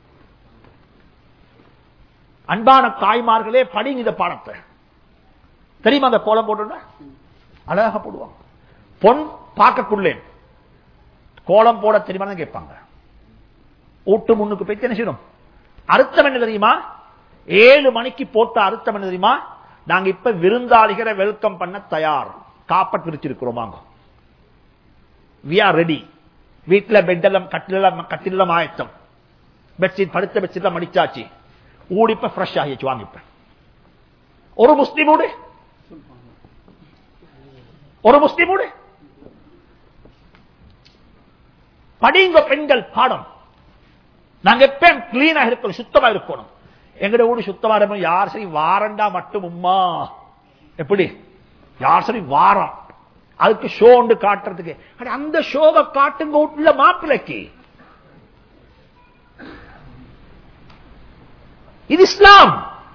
அன்பான தாய்மார்களே படிங்க இந்த பாடத்தை தெரியுமா அந்த கோலம் போட்டு அழகா போடுவாங்க பொன் பார்க்கக்குள்ளே கோலம் போட தெரியுமா கேட்பாங்க ஊட்டு முன்னுக்கு போய் என்ன செய்யணும் அர்த்தம் என்ன தெரியுமா ஏழு மணிக்கு போட்ட அர்த்தம் என்ன தெரியுமா நாங்க இப்ப விருந்தாளிகளை வெல்கம் பண்ண தயார் காப்பட் விரிச்சிருக்கிறோம் வாங்க வி ஆர் ரெடி வீட்டுல பெட் எல்லாம் கட்டில கட்டிலாம் ஆயத்தம் பெட்ஷீட் படுத்த பெட்ஷீட்லாம் மடிச்சாச்சு ஊடிப்ப ஃப்ரெஷ் ஆகிச்சு வாங்கிப்ப ஒரு முஸ்லிமோடு ஒரு முஸ்லிமோடு படிங்க பெண்கள் பாடம் நாங்க எப்பயும் கிளீனா இருக்கணும் சுத்தமா இருக்கணும் எங்கட ஊடு சுத்தமா இருக்கணும் யார் சரி வாரண்டா மட்டும் உம்மா எப்படி யார் சரி வாரம் அதுக்கு ஷோ ஒன்று காட்டுறதுக்கு அட, அந்த ஷோவை காட்டுங்க வீட்டுல மாப்பிள்ளைக்கு இது இஸ்லாம்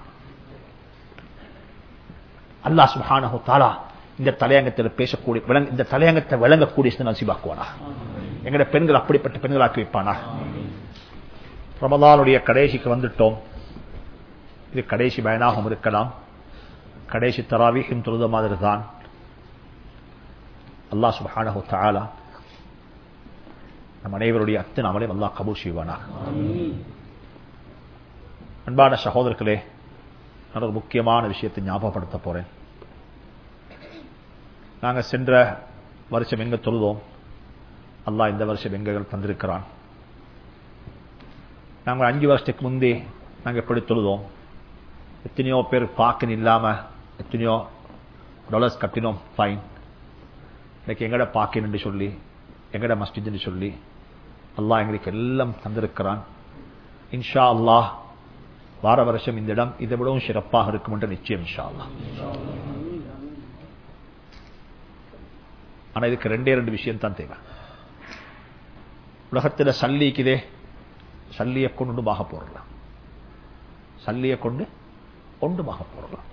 அல்லாஹ் சுப்ஹானஹு தஆலா இந்த தலையங்கத்தில் பேசக்கூடிய விளங்க- இந்த தலையங்கத்தை விளங்கக்கூடிய நசிபாக்குவானா எங்கட பெண்கள் அப்படிப்பட்ட பெண்களாக்கி வைப்பானா ரமதானுடைய கடைசிக்கு வந்துட்டோம் இது கடைசி பயனாகவும் இருக்கலாம் கடைசி தராவீகம் தொழுத மாதிரி தான் அல்லாஹ் சுப்ஹானஹு தஆலா நம் அனைவருடைய அத்தனை அமலையும் அல்லாஹ் கபூல் செய்வானா அன்பான சகோதரர்களே நான் ஒரு முக்கியமான விஷயத்தை ஞாபகப்படுத்த போறேன் நாங்க சென்ற வருஷம் எங்க தொழுதோம் அல்லாஹ் இந்த வருஷம் எங்கள் தந்திருக்கிறான் நாங்க அஞ்சு வருஷத்துக்கு முந்தி நாங்க எப்படி தொழுதோம் எத்தனையோ பேர் பாக்கன் இல்லாம எத்தனையோ டாலர்ஸ் கட்டினோம் ஃபைன் இன்னைக்கு எங்கட பாக்கின் என்று சொல்லி எங்கட மஸ்ஜித் என்று சொல்லி அல்லாஹ் எங்களுக்கு எல்லாம் தந்திருக்கிறான் இன்ஷா அல்லாஹ் வார வருஷம் இந்த இடம் இதை விடவும் சிறப்பாக இருக்கும் என்ற நிச்சயம் இன்ஷா அல்லாஹ் ஆனா இதுக்கு ரெண்டே ரெண்டு விஷயம் தான் தேவை உலகத்துல சல்லிக்குதே சல்லியை கொண்டு ஒன்றுமாக போடலாம் சல்லியை கொண்டு ஒன்றுமாக போடலாம்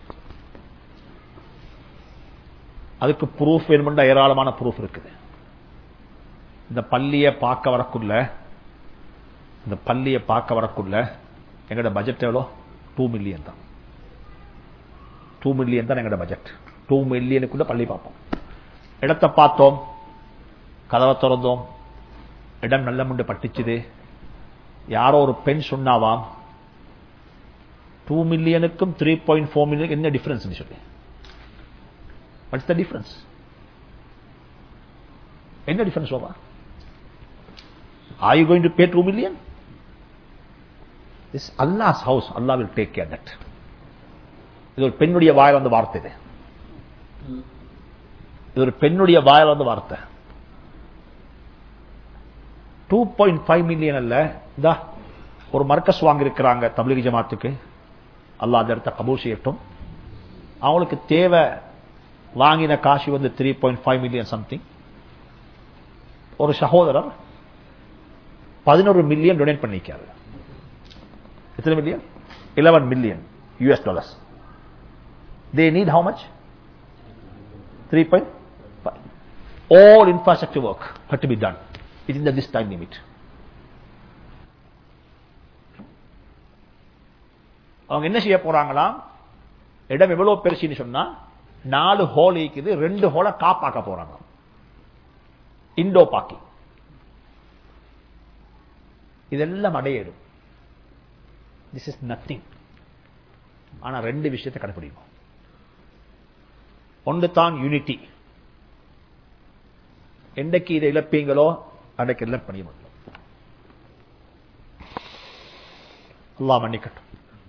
அதுக்கு ப்ரூஃப் வேணுமென்ற ஏராளமான ப்ரூஃப் இருக்குது இந்த பள்ளியை பார்க்க வரக்குள்ள இந்த பள்ளியை பார்க்க வரக்குள்ள எங்களோட பட்ஜெட் எவ்வளோ டூ மில்லியன் தான் டூ மில்லியன் தான் எங்களோட பட்ஜெட் டூ மில்லியனுக்குள்ள பள்ளி பார்ப்போம் இடத்தை பார்த்தோம் கதவை திறந்தோம் இடம் நல்ல முண்டு பட்டுச்சுது யாரோ ஒரு பெண் சொன்னாவாம் டூ மில்லியனுக்கும் த்ரீ பாயிண்ட் ஃபோர் மில்லியன் என்ன டிஃபரன்ஸ் சொல்லி வாட்ஸ் த டிஃபரன்ஸ் என்ன டிஃபரன்ஸ் ஓவா are you going to pay two million this Allah's house Allah will take care that இது ஒரு பெண்ணுடைய வாயில் வந்த வார்த்தை இது இது ஒரு பெண்ணுடைய வாயில் வந்த வார்த்தை டூ பாயிண்ட் ஃபைவ் மில்லியன் அல்ல இதா ஒரு மர்க்கஸ் வாங்கியிருக்கிறாங்க தபிலிக் ஜமாத்துக்கு அல்லாஹ் அந்த இடத்த கபூல் செய்யட்டும் அவங்களுக்கு தேவை வாங்கின காசு வந்து three point five million something ஒரு சகோதரர் பதினோரு மில்லியன் டொனேட் பண்ணிக்காரு எத்தனை million eleven million US dollars they need how much three point all infrastructure work had to be done within the, this time limit. அவங்க என்ன செய்ய போறாங்களாம் இடம் எவ்வளவு பெருசுன்னு சொன்னா நாலு ஹோல் இருக்குது ரெண்டு ஹோலை காப்பாக்க போறாங்க இண்டோ பாக்கி இதெல்லாம் அடையிடும் திஸ் இஸ் நத்திங் ஆனா ரெண்டு விஷயத்தை கடைபிடிக்கும் ஒன்று தான் யூனிட்டி என்றைக்கு இதை இழப்பீங்களோ அன்றைக்கு எல்லாம் பணிய முடியும் அல்லா மன்னிக்கட்டும்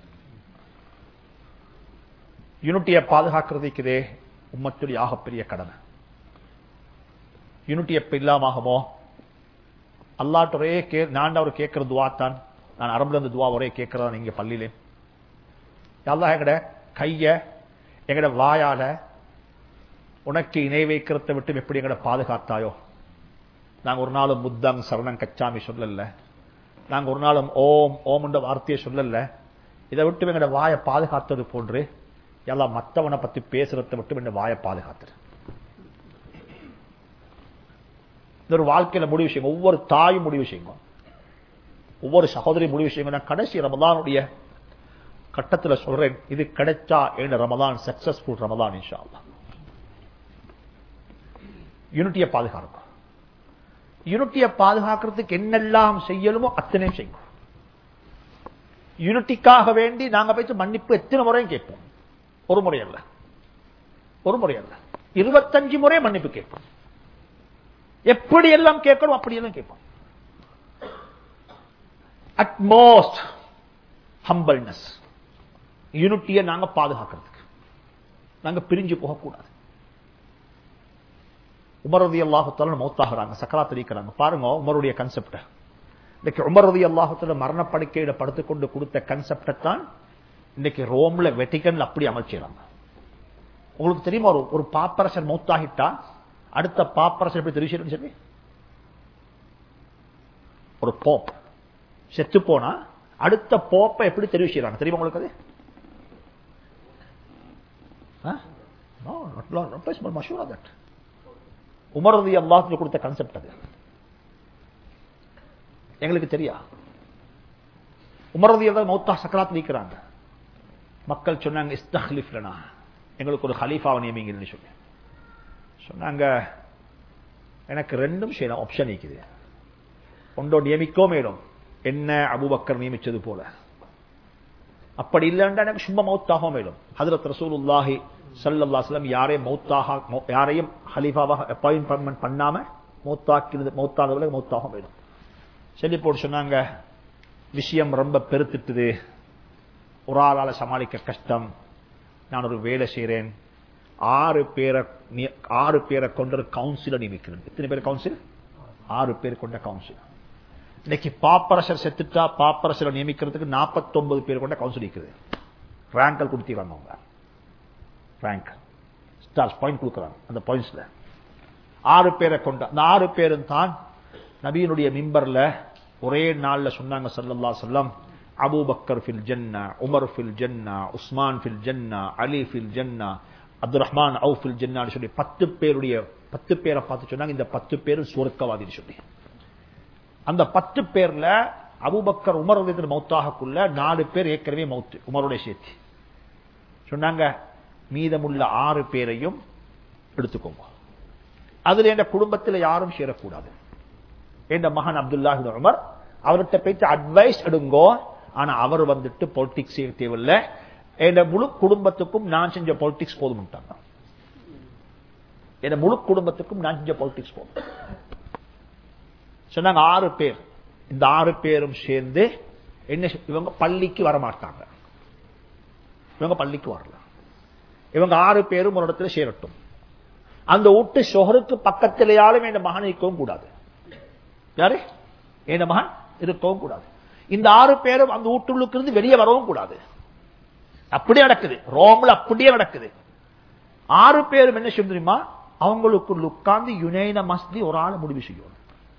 யூனிட்டியை பாதுகாக்கிறதுக்குதே உம்மத்துடைய ஆகப்பெரிய கடமை யூனிட்டி எப்ப இல்லாமோ அல்லாட்ட ஒரே கே நான் அவர் கேட்கிற துவா தான் நான் அரபுல இருந்து துவா ஒரே கேட்கிறதா நீங்க பள்ளியிலே அல்லா எங்கட கைய எங்கட வாயால உனக்கு இணை வைக்கிறத விட்டு எப்படி எங்கட பாதுகாத்தாயோ நாங்க ஒரு நாளும் முத்தம் சரணம் கச்சாமி சொல்லல நாங்க ஒரு நாளும் ஓம் ஓம் என்ற வார்த்தையை சொல்லல இதை விட்டு எங்கட வாயை பாதுகாத்தது போன்று எல்லாம் மத்தவனை பத்தி பேசுறதை விட்டு எங்க வாயை பாதுகாத்துரு இது ஒரு வாழ்க்கையில முடிவு செய்யுங்க ஒவ்வொரு தாயும் முடிவு செய்யுங்க ஒவ்வொரு சகோதரி முடிவு செய்யுங்க நான் கடைசி ரமதானுடைய கட்டத்துல சொல்றேன் இது கிடைச்சா என்ன ரமதான் சக்சஸ்ஃபுல் ரமதான் இன்ஷா அல்லாஹ் யூனிட்டியை பாதுகாக்கும் யூனிட்டியை பாதுகாக்கிறதுக்கு என்னெல்லாம் செய்யணுமோ அத்தனையும் செய்யும் யூனிட்டிக்காக வேண்டி நாங்க போயிட்டு மன்னிப்பு எத்தனை முறையும் கேட்போம் ஒரு முறை அல்ல ஒரு முறை அல்ல இருபத்தஞ்சு முறை மன்னிப்பு கேட்போம் எப்படி எல்லாம் கேட்கணும் அப்படி எல்லாம் கேட்போம் அட்மோஸ்ட் ஹம்பிள்னஸ் யூனிட்டியை நாங்க பாதுகாக்கிறதுக்கு நாங்க பிரிஞ்சு போகக்கூடாது உமரதி அல்லாஹுத்தால மௌத்தாகிறாங்க சக்கராத் இருக்கிறாங்க பாருங்க உமருடைய கன்செப்ட இன்னைக்கு உமரதி அல்லாஹுத்தால மரணப்படுக்கையில படுத்துக்கொண்டு கொடுத்த கன்செப்டை தான் இன்னைக்கு ரோம்ல வெட்டிகன்ல அப்படி அமைச்சிடறாங்க உங்களுக்கு தெரியுமா ஒரு ஒரு பாப்பரசர் மௌத்தாகிட்டா அடுத்த பாப்பரசர் எப்படி தெரிவிச்சிருன்னு சொல்லி ஒரு போப் செத்து போனா அடுத்த போப்பை எப்படி தெரிவிக்கிறாங்க தெரியுமா உங்களுக்கு அது உமரது அல்லாஹ் கொடுத்த கான்செப்ட் அது எங்களுக்கு தெரியா உமரது மௌத்தா சக்கராத் நீக்கிறாங்க மக்கள் சொன்னாங்க இஸ்தஹ்லிஃப்லனா எங்களுக்கு ஒரு ஹலீஃபாவை நியமிங்கன்னு சொல்லி சொன்னாங்க எனக்கு ரெண்டும் செய்யலாம் ஆப்ஷன் இருக்குது ஒன்றோ நியமிக்கோ மேலும் என்ன அபுபக்கர் நியமிச்சது போல அப்படி இல்லைன்னா எனக்கு சும்மா மௌத்தாக மேலும் ஹதரத் ரசூலுல்லாஹி சல்லல்லாஸ்லம் யாரையும் மௌத்தாக யாரையும் ஹலீஃபாவாக அப்பாயின்மெண்ட் பண்ணாம மௌத்தாக்கிறது மௌத்தானவர்களுக்கு மௌத்தாக மேலும் சொல்லி போட்டு சொன்னாங்க விஷயம் ரொம்ப பெருத்துட்டுது ஒரு ஆளால சமாளிக்க கஷ்டம் நான் ஒரு வேலை செய்யறேன் ஆறு பேரை ஆறு பேரை கொண்ட ஒரு கவுன்சிலை நியமிக்கிறேன் எத்தனை பேர் கவுன்சில் ஆறு பேர் கொண்ட கவுன்சில் இன்னைக்கு பாப்பரசர் செத்துட்டா பாப்பரசரை நியமிக்கிறதுக்கு நாற்பத்தி ஒன்பது பேர் கொண்ட கவுன்சில் இருக்குது ரேங்கல் கொடுத்திருக்காங்க அவங்க ரேங்க் ஸ்டார்ஸ் பாயிண்ட் கொடுக்குறாங்க அந்த பாயிண்ட்ஸ்ல ஆறு பேரை கொண்ட அந்த ஆறு பேரும் தான் நபியினுடைய மிம்பர்ல ஒரே நாள்ல சொன்னாங்க சல்லல்லா சொல்லம் அபூபக்கர் ஃபில் ஜன்னா உமர் ஃபில் ஜன்னா உஸ்மான் ஃபில் ஜன்னா அலி ஃபில் ஜன்னா அப்துல் ரஹ்மான் அவு ஃபில் ஜன்னான்னு சொல்லி பத்து பேருடைய பத்து பேரை பார்த்து சொன்னாங்க இந்த பத்து பேரும் சுவர்க்கவாதின்னு சொல்லி அந்த பத்து பேர்ல அபுபக்கர் உமர் மௌத்தாகக்குள்ள நாலு பேர் ஏற்கனவே மௌத்து உமருடைய சேர்த்து சொன்னாங்க மீதமுள்ள ஆறு பேரையும் எடுத்துக்கோங்க அதுல என் குடும்பத்தில் யாரும் சேரக்கூடாது என் மகன் அப்துல்லாஹி உமர் அவர்கிட்ட போயிட்டு அட்வைஸ் எடுங்கோ ஆனா அவர் வந்துட்டு பொலிட்டிக்ஸ் தேவையில்லை என் முழு குடும்பத்துக்கும் நான் செஞ்ச பொலிட்டிக்ஸ் போதும் என் முழு குடும்பத்துக்கும் நான் செஞ்ச பொலிட்டிக்ஸ் போதும் சொன்னாங்க ஆறு பேர் இந்த ஆறு பேரும் சேர்ந்து என்ன இவங்க பள்ளிக்கு வர மாட்டாங்க இவங்க பள்ளிக்கு வரல இவங்க ஆறு பேரும் ஒரு இடத்துல சேரட்டும் அந்த வீட்டு சொகருக்கு பக்கத்திலேயாலும் என் மகன் இருக்கவும் கூடாது யாரு என் மகன் இருக்கவும் கூடாது இந்த ஆறு பேரும் அந்த வீட்டுள்ளுக்கு இருந்து வெளியே வரவும் கூடாது அப்படியே நடக்குது ரோம்ல அப்படியே நடக்குது ஆறு பேரும் என்ன செய்யும் தெரியுமா அவங்களுக்குள்ள உட்கார்ந்து யுனைன மஸ்தி ஒரு ஆள் முடிவு செய்யும்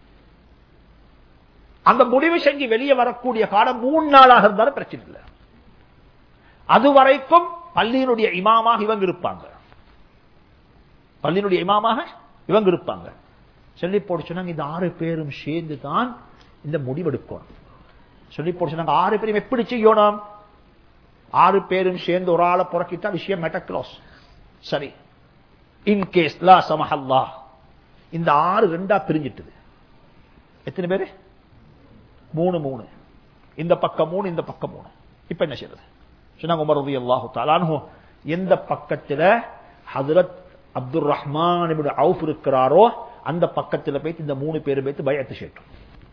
அந்த முடிவு செஞ்சு வெளியே வரக்கூடிய காலம் மூணு நாளாக இருந்தாலும் பிரச்சனை இல்லை அது வரைக்கும் பள்ளியினுடைய இமாமாக இவங்க இருப்பாங்க பள்ளியினுடைய இமாமாக இவங்க இருப்பாங்க சொல்லி போட்டு சொன்னாங்க இந்த ஆறு பேரும் சேர்ந்து தான் இந்த முடிவெடுக்கணும் சொல்லி போட்டு சொன்னாங்க ஆறு பேரும் எப்படி செய்யணும் ஆறு பேரும் சேர்ந்து ஒரு ஆளை புறக்கிட்டா விஷயம் மெட்டக்ளோஸ் சரி இன்கேஸ் லா சமஹல்லா இந்த ஆறு ரெண்டா பிரிஞ்சிட்டுது எத்தனை பேரு மூணு மூணு இந்த பக்கம் மூணு இந்த பக்கம் மூணு இப்ப என்ன செய்யறது சொன்னாங்க உமர் ரதி அல்லாஹு தாலானு எந்த பக்கத்துல ஹதரத் அப்துல் ரஹ்மான் அவுஃப் இருக்கிறாரோ அந்த பக்கத்துல போயிட்டு இந்த மூணு பேரும் போயிட்டு பயத்து சேட்டும்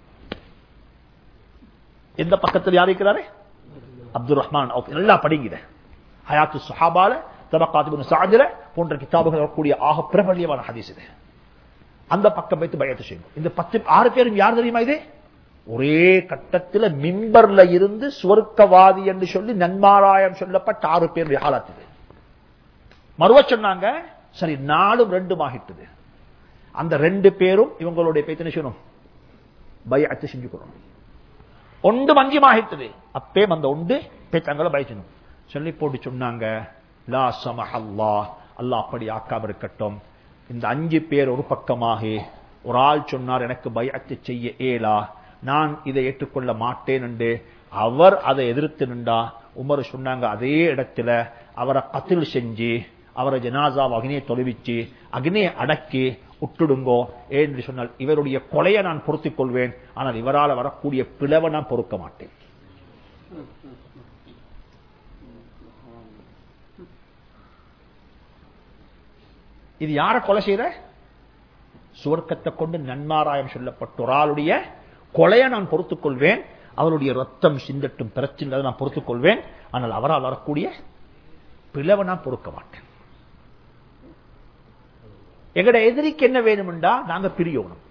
எந்த பக்கத்தில் யார் இருக்கிறாரு அப்துல் ரஹ்மான் அவுஃப் நல்லா படிங்கிற ஹயாத்து சுஹாபால தபக்காத்து சாஜில போன்ற கிதாபுகள் வரக்கூடிய ஆக பிரபல்யமான ஹதீஸ் இது அந்த பக்கம் வைத்து பயத்து செய்யும் இந்த பத்து ஆறு பேரும் யார் தெரியுமா இது ஒரே கட்டத்தில் மிம்பர்ல இருந்து சுவர்க்கவாதி என்று சொல்லி நன்மாராயம் சொல்லப்பட்ட ஆறு பேர் ஹாலாத்துது மறுவ சொன்னாங்க சரி நாலும் ரெண்டும் ஆகிட்டது அந்த ரெண்டு பேரும் இவங்களுடைய பேத்தின செய்யணும் பயத்தை செஞ்சுக்கணும் ஒன்று மஞ்சமாகிட்டது அப்பே அந்த ஒன்று பேச்சாங்களை பயச்சணும் சொல்லி போட்டு சொன்னாங்க லா சமஹல்லா அல்லாஹ் அப்படி ஆக்காம இருக்கட்டும் இந்த அஞ்சு பேர் ஒரு பக்கமாக ஒரு ஆள் சொன்னார் எனக்கு பயத்தை செய்ய ஏலா நான் இதை ஏற்றுக்கொள்ள மாட்டேன் என்று அவர் அதை எதிர்த்து நின்றா உமர் சொன்னாங்க அதே இடத்துல அவரை கத்தில் செஞ்சு அவரை ஜனாசாவை அக்னியை தொலைவிச்சு அக்னியை அடக்கி உட்டுடுங்கோ என்று சொன்னால் இவருடைய கொலையை நான் பொறுத்துக் கொள்வேன் ஆனால் இவரால் வரக்கூடிய பிளவை நான் பொறுக்க மாட்டேன் இது யார கொலை செய்யற சுவர்க்கத்தை கொண்டு நன்மாராயம் சொல்லப்பட்ட ஒரு ஆளுடைய கொலையை நான் பொறுத்துக் கொள்வேன் அவருடைய ரத்தம் சிந்தட்டும் பிரச்சனை நான் பொறுத்துக் கொள்வேன் ஆனால் அவரால் வரக்கூடிய பிளவை நான் பொறுக்க மாட்டேன் எங்கட எதிரிக்கு என்ன வேணும்டா நாங்க பிரியணும்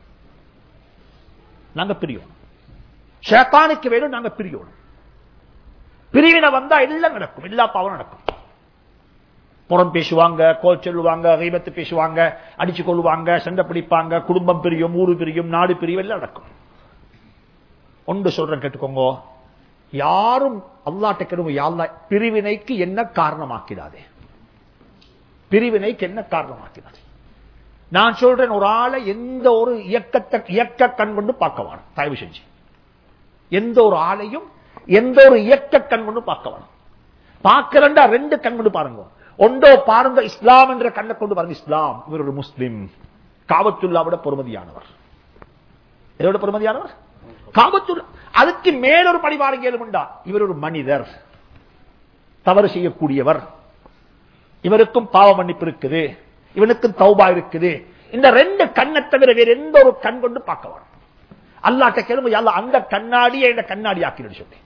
நாங்க பிரியணும் ஷேத்தானுக்கு வேணும் நாங்க பிரியணும் பிரிவினை வந்தா எல்லாம் நடக்கும் எல்லா பாவம் நடக்கும் புறம் பேசுவாங்க கோல் சொல்லுவாங்க கைபத்து பேசுவாங்க அடிச்சு கொள்வாங்க சண்டை பிடிப்பாங்க குடும்பம் பிரியும் ஊரு பிரியும் நாடு பிரியும் எல்லாம் நடக்கும் ஒன்று சொல்றேன் கேட்டுக்கோங்க யாரும் அல்லாட்ட கெடுவோம் யாழ்லா பிரிவினைக்கு என்ன காரணமாக்கிறாதே பிரிவினைக்கு என்ன காரணமாக்கிறாதே நான் சொல்றேன் ஒரு ஆளை எந்த ஒரு இயக்கத்தை இயக்க கண் கொண்டு பார்க்க வேணும் தயவு செஞ்சு எந்த ஒரு ஆளையும் எந்த ஒரு இயக்க கண் கொண்டு பார்க்க வேணும் பார்க்கிறண்டா ரெண்டு கண் கொண்டு பாருங்க ஒன்றோ பாருங்க இஸ்லாம் என்ற கண்ணை கொண்டு பாருங்க இஸ்லாம் இவர் ஒரு முஸ்லிம் காவத்துல்லாவோட பொறுமதியானவர் எதோட பொறுமதியானவர் காபத்துல்லா அதுக்கு மேலொரு படி பாருங்க ஏழுமுண்டா இவர் ஒரு மனிதர் தவறு செய்யக்கூடியவர் இவருக்கும் பாவ மன்னிப்பு இருக்குது இவனுக்கும் தௌபா இருக்குது இந்த ரெண்டு கண்ணை தவிர வேற எந்த ஒரு கண் கொண்டு பார்க்க வேணும் அல்லாட்ட கேளுங்க அல்ல அந்த கண்ணாடியை இந்த கண்ணாடி ஆக்கிடு சொல்லி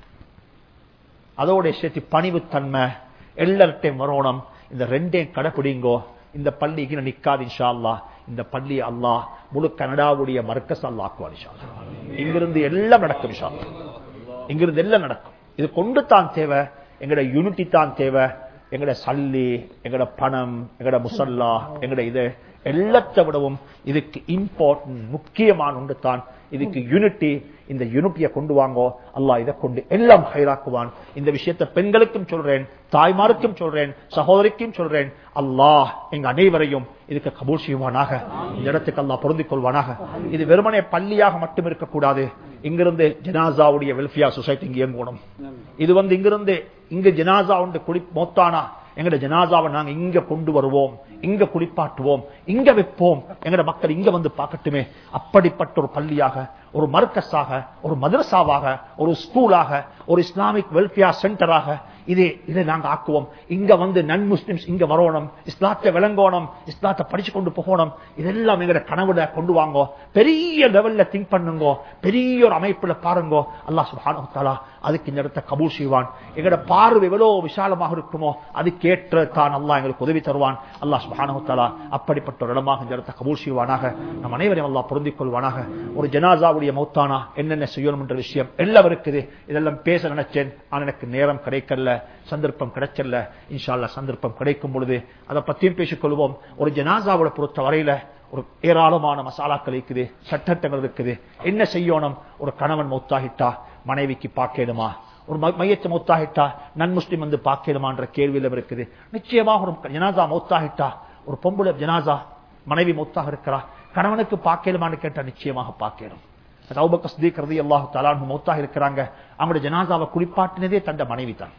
அதோட சேர்த்து பணிவுத்தன்மை எல்லார்ட்டையும் வரணும் இந்த ரெண்டையும் கடைப்பிடிங்கோ இந்த பள்ளிக்கு நிக்காது இன்ஷா அல்லா இந்த பள்ளி அல்லாஹ் முழு கனடாவுடைய மர்க்கஸ் அல்லா ஆக்குவான் இன்ஷா அல்லாஹ். இங்கிருந்து எல்லாம் நடக்கும் இன்ஷா அல்லாஹ். இங்கிருந்து எல்லாம் நடக்கும் இது கொண்டு தான் தேவை எங்கட யூனிட்டி தான் தேவை எங்கட சல்லி எங்கட பணம் எங்கட முசல்லா எங்கட இது எல்லாத்தை விடவும் இதுக்கு இம்பார்ட்டன்ட் முக்கியமான ஒன்று தான் இதுக்கு யூனிட்டி இந்த யூனிட்டியை கொண்டு வாங்கோ அல்லாஹ் இதை கொண்டு எல்லாம் ஹைராக்குவான் இந்த விஷயத்தை பெண்களுக்கும் சொல்றேன் தாய்மாருக்கும் சொல்றேன் சகோதரிக்கும் சொல்றேன் அல்லாஹ் எங்க அனைவரையும் இதுக்கு கபூல் செய்வானாக இந்த இடத்துக்கு அல்லாஹ் பொருந்திக் கொள்வானாக இது வெறுமனே பள்ளியாக மட்டும் இருக்கக்கூடாது இங்கிருந்து ஜனாசாவுடைய வெல்ஃபியர் சொசைட்டி இங்க இயங்கணும் இது வந்து இங்கிருந்து இங்க ஜனாசா உண்டு குடி மோத்தானா எங்கட ஜனாசாவை நாங்க இங்க கொண்டு வருவோம் இங்க குளிப்பாட்டுவோம் இங்க வைப்போம் எங்கட மக்கள் இங்க வந்து பார்க்கட்டுமே அப்படிப்பட்ட ஒரு பள்ளியாக ஒரு மர்க்கஸாக ஒரு மதரசாவாக ஒரு ஸ்கூலாக ஒரு இஸ்லாமிக் வெல்ஃபேர் சென்டராக இதே இதை நாங்க ஆக்குவோம் இங்க வந்து நன் முஸ்லிம்ஸ் இங்க வரணும் இஸ்லாத்தை விளங்கணும் இஸ்லாத்தை படிச்சு கொண்டு போகணும் இதெல்லாம் எங்கட கனவுல கொண்டு வாங்கோ பெரிய லெவல்ல திங்க் பண்ணுங்க பெரிய ஒரு அமைப்புல பாருங்க அல்லாஹ் சுப்ஹானஹு வ தஆலா அதுக்கு இந்த இடத்தை கபூல் செய்வான் எங்கட பார்வை எவ்வளவு விசாலமாக இருக்குமோ அதுக்கேற்ற தான் அல்லாஹ் எங்களுக்கு உதவி தருவான் அல்லாஹ் சுப்ஹானஹு வ தஆலா அப்படிப்பட்ட ஒரு இடமாக இந்த இடத்தை கபூல் செய்வானாக நம் அனைவரையும் அல்லாஹ் பொருந்திக் கொள்வானாக ஒரு ஜனாசாவுடைய மௌத்தானா என்னென்ன செய்யணும் என்ற விஷயம் எல்லாம் இருக்குது இதெல்லாம் பேச நினைச்சேன் ஆனா எனக்கு நேரம் கிடைக்கல சந்தர்ப்பம் கிடைச்சல இன்ஷா அல்லாஹ் சந்தர்ப்பம் கிடைக்கும் பொழுது அதை பத்தியும் பேசிக் கொள்வோம் ஒரு ஜனாசாவோட பொறுத்த வரையில ஒரு ஏராளமான மசாலாக்கள் இருக்குது சட்டங்கள் இருக்குது என்ன செய்யணும் ஒரு கணவன் மௌத்தாகிட்டா மனைவிக்கு பார்க்கணுமா ஒரு ம- மையத்தை மௌத்தாகிட்டா நன் முஸ்லிம் வந்து பார்க்கணுமான்ற கேள்வியில இருக்குது நிச்சயமாக ஒரு ஜனாசா மௌத்தாகிட்டா ஒரு பொம்புல ஜனாசா மனைவி மௌத்தாக இருக்கிறா கணவனுக்கு பார்க்கலுமான்னு கேட்டா நிச்சயமாக பார்க்கணும் ரவுபக்க ஸ்தீக் ரதி அல்லாஹு தலானு மௌத்தாக இருக்கிறாங்க அவங்களுடைய ஜனாசாவை குளிப்பாட்டினதே தந்த மனைவி தான்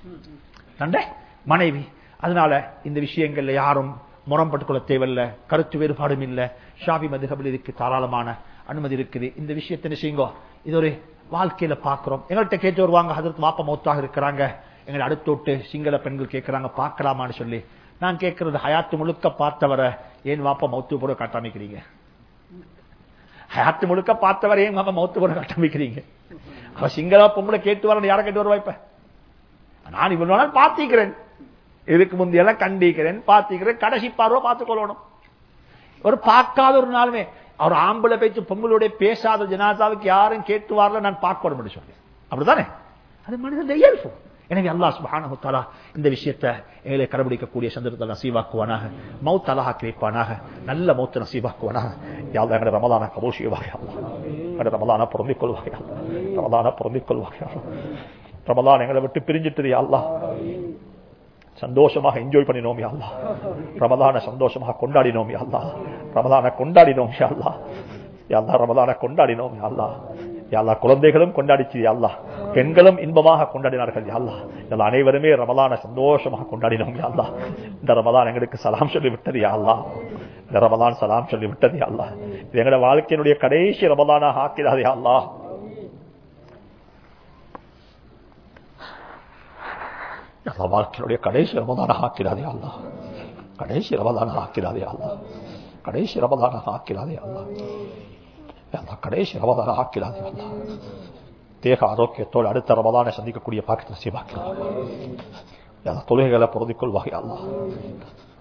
தண்ட மனைவி அதனால இந்த விஷயங்கள்ல யாரும் முரம்பட்டுக் கொள்ள தேவையில்ல கருத்து வேறுபாடும் இல்ல ஷாபி மதுகபில் இதுக்கு தாராளமான அனுமதி இருக்குது இந்த விஷயத்தை என்ன செய்யுங்கோ இது ஒரு வாழ்க்கையில பாக்குறோம் எங்கள்கிட்ட கேட்டு வருவாங்க அதற்கு வாப்ப மௌத்தாக இருக்கிறாங்க எங்களை அடுத்தோட்டு சிங்கள பெண்கள் கேட்கிறாங்க பார்க்கலாமான்னு சொல்லி நான் கேட்கறது ஹயாத்து முழுக்க பார்த்தவரை ஏன் வாப்பா மௌத்து போட காட்டாமிக்கிறீங்க ஹயாத்து முழுக்க பார்த்தவரை ஏன் வாப்பா மௌத்து போட காட்டாமிக்கிறீங்க அவ சிங்கள பொம்பளை கேட்டு வர யாரை கேட்டு வருவா இப்ப நான் இவ்வளவு நாள் பார்த்திக்கிறேன் இதுக்கு முந்தையெல்லாம் கண்டிக்கிறேன் பார்த்திக்கிறேன் கடைசி பார்வை பார்த்துக் கொள்ளணும் ஒரு பார்க்காத ஒரு நாளுமே அவர் ஆம்பளை பேச்சு பொங்கலோட பேசாத ஜனாதாவுக்கு யாரும் கேட்டு வரல நான் பார்க்க முடியும் சொல்லி அப்படிதானே அது மனிதன் இயல்பு எனவே அல்லாஹ் சுப்ஹானஹு தஆலா இந்த விஷயத்தை எங்களை கடைபிடிக்கக்கூடிய சந்தர்ப்பத்தை நசீவாக்குவானாக மௌத் அல்லாஹ் கிடைப்பானாக நல்ல மௌத் நசீவாக்குவானாக யா அல்லாஹ் எங்களை ரமலான கபூல் செய்வாக யா அல்லாஹ் எங்களை ரமலான பொருந்திக் கொள்வாக யா அல்லாஹ் ரமலான பொருந்திக் கொள்வாக யா அல்லாஹ் ரமலான் எங்களை விட்டு பிரிஞ்சிட்டது யா அல்லாஹ் சந்தோஷமாக என்ஜாய் பண்ணினோம் யா அல்லாஹ் ரமலான சந்தோஷமாக கொண்டாடினோம் யா அல்லாஹ் ரமலான கொண்டாடினோம் யா அல்லாஹ் யா அல்லாஹ் ரமலான கொண்டாடினோம் யா அல்லாஹ் யா அல்லாஹ் குழந்தைகளும் கொண்டாடிச்சு யா அல்லாஹ் பெண்களும் இன்பமாக கொண்டாடினார்கள் யா அல்லாஹ் யா அல்லாஹ் அனைவருமே ரமலான சந்தோஷமாக கொண்டாடினோம் யா அல்லாஹ் இந்த ரமலான் எங்களுக்கு சலாம் சொல்லி விட்டது யா அல்லாஹ் இந்த ரமலான் சலாம் சொல்லி விட்டது யா அல்லாஹ் இது எங்களோட வாழ்க்கையினுடைய கடைசி ரமலானாக ஆக்கிறாது யா அல்லாஹ் அல்லா வாழ்க்கையினுடைய கடைசி ரமதான ஆக்கிறாதே அல்லா கடைசி ரமதான ஆக்கிறாதே அல்லா கடைசி ரமதான ஆக்கிறாதே அல்லா அல்லா கடைசி ரமதான ஆக்கிறாதே அல்லா தேக ஆரோக்கியத்தோடு அடுத்த ரமதானை சந்திக்கக்கூடிய பாக்கத்தை சீவாக்கிறார் தொழுகைகளை பொருந்திக் கொள்வாங்க அல்லா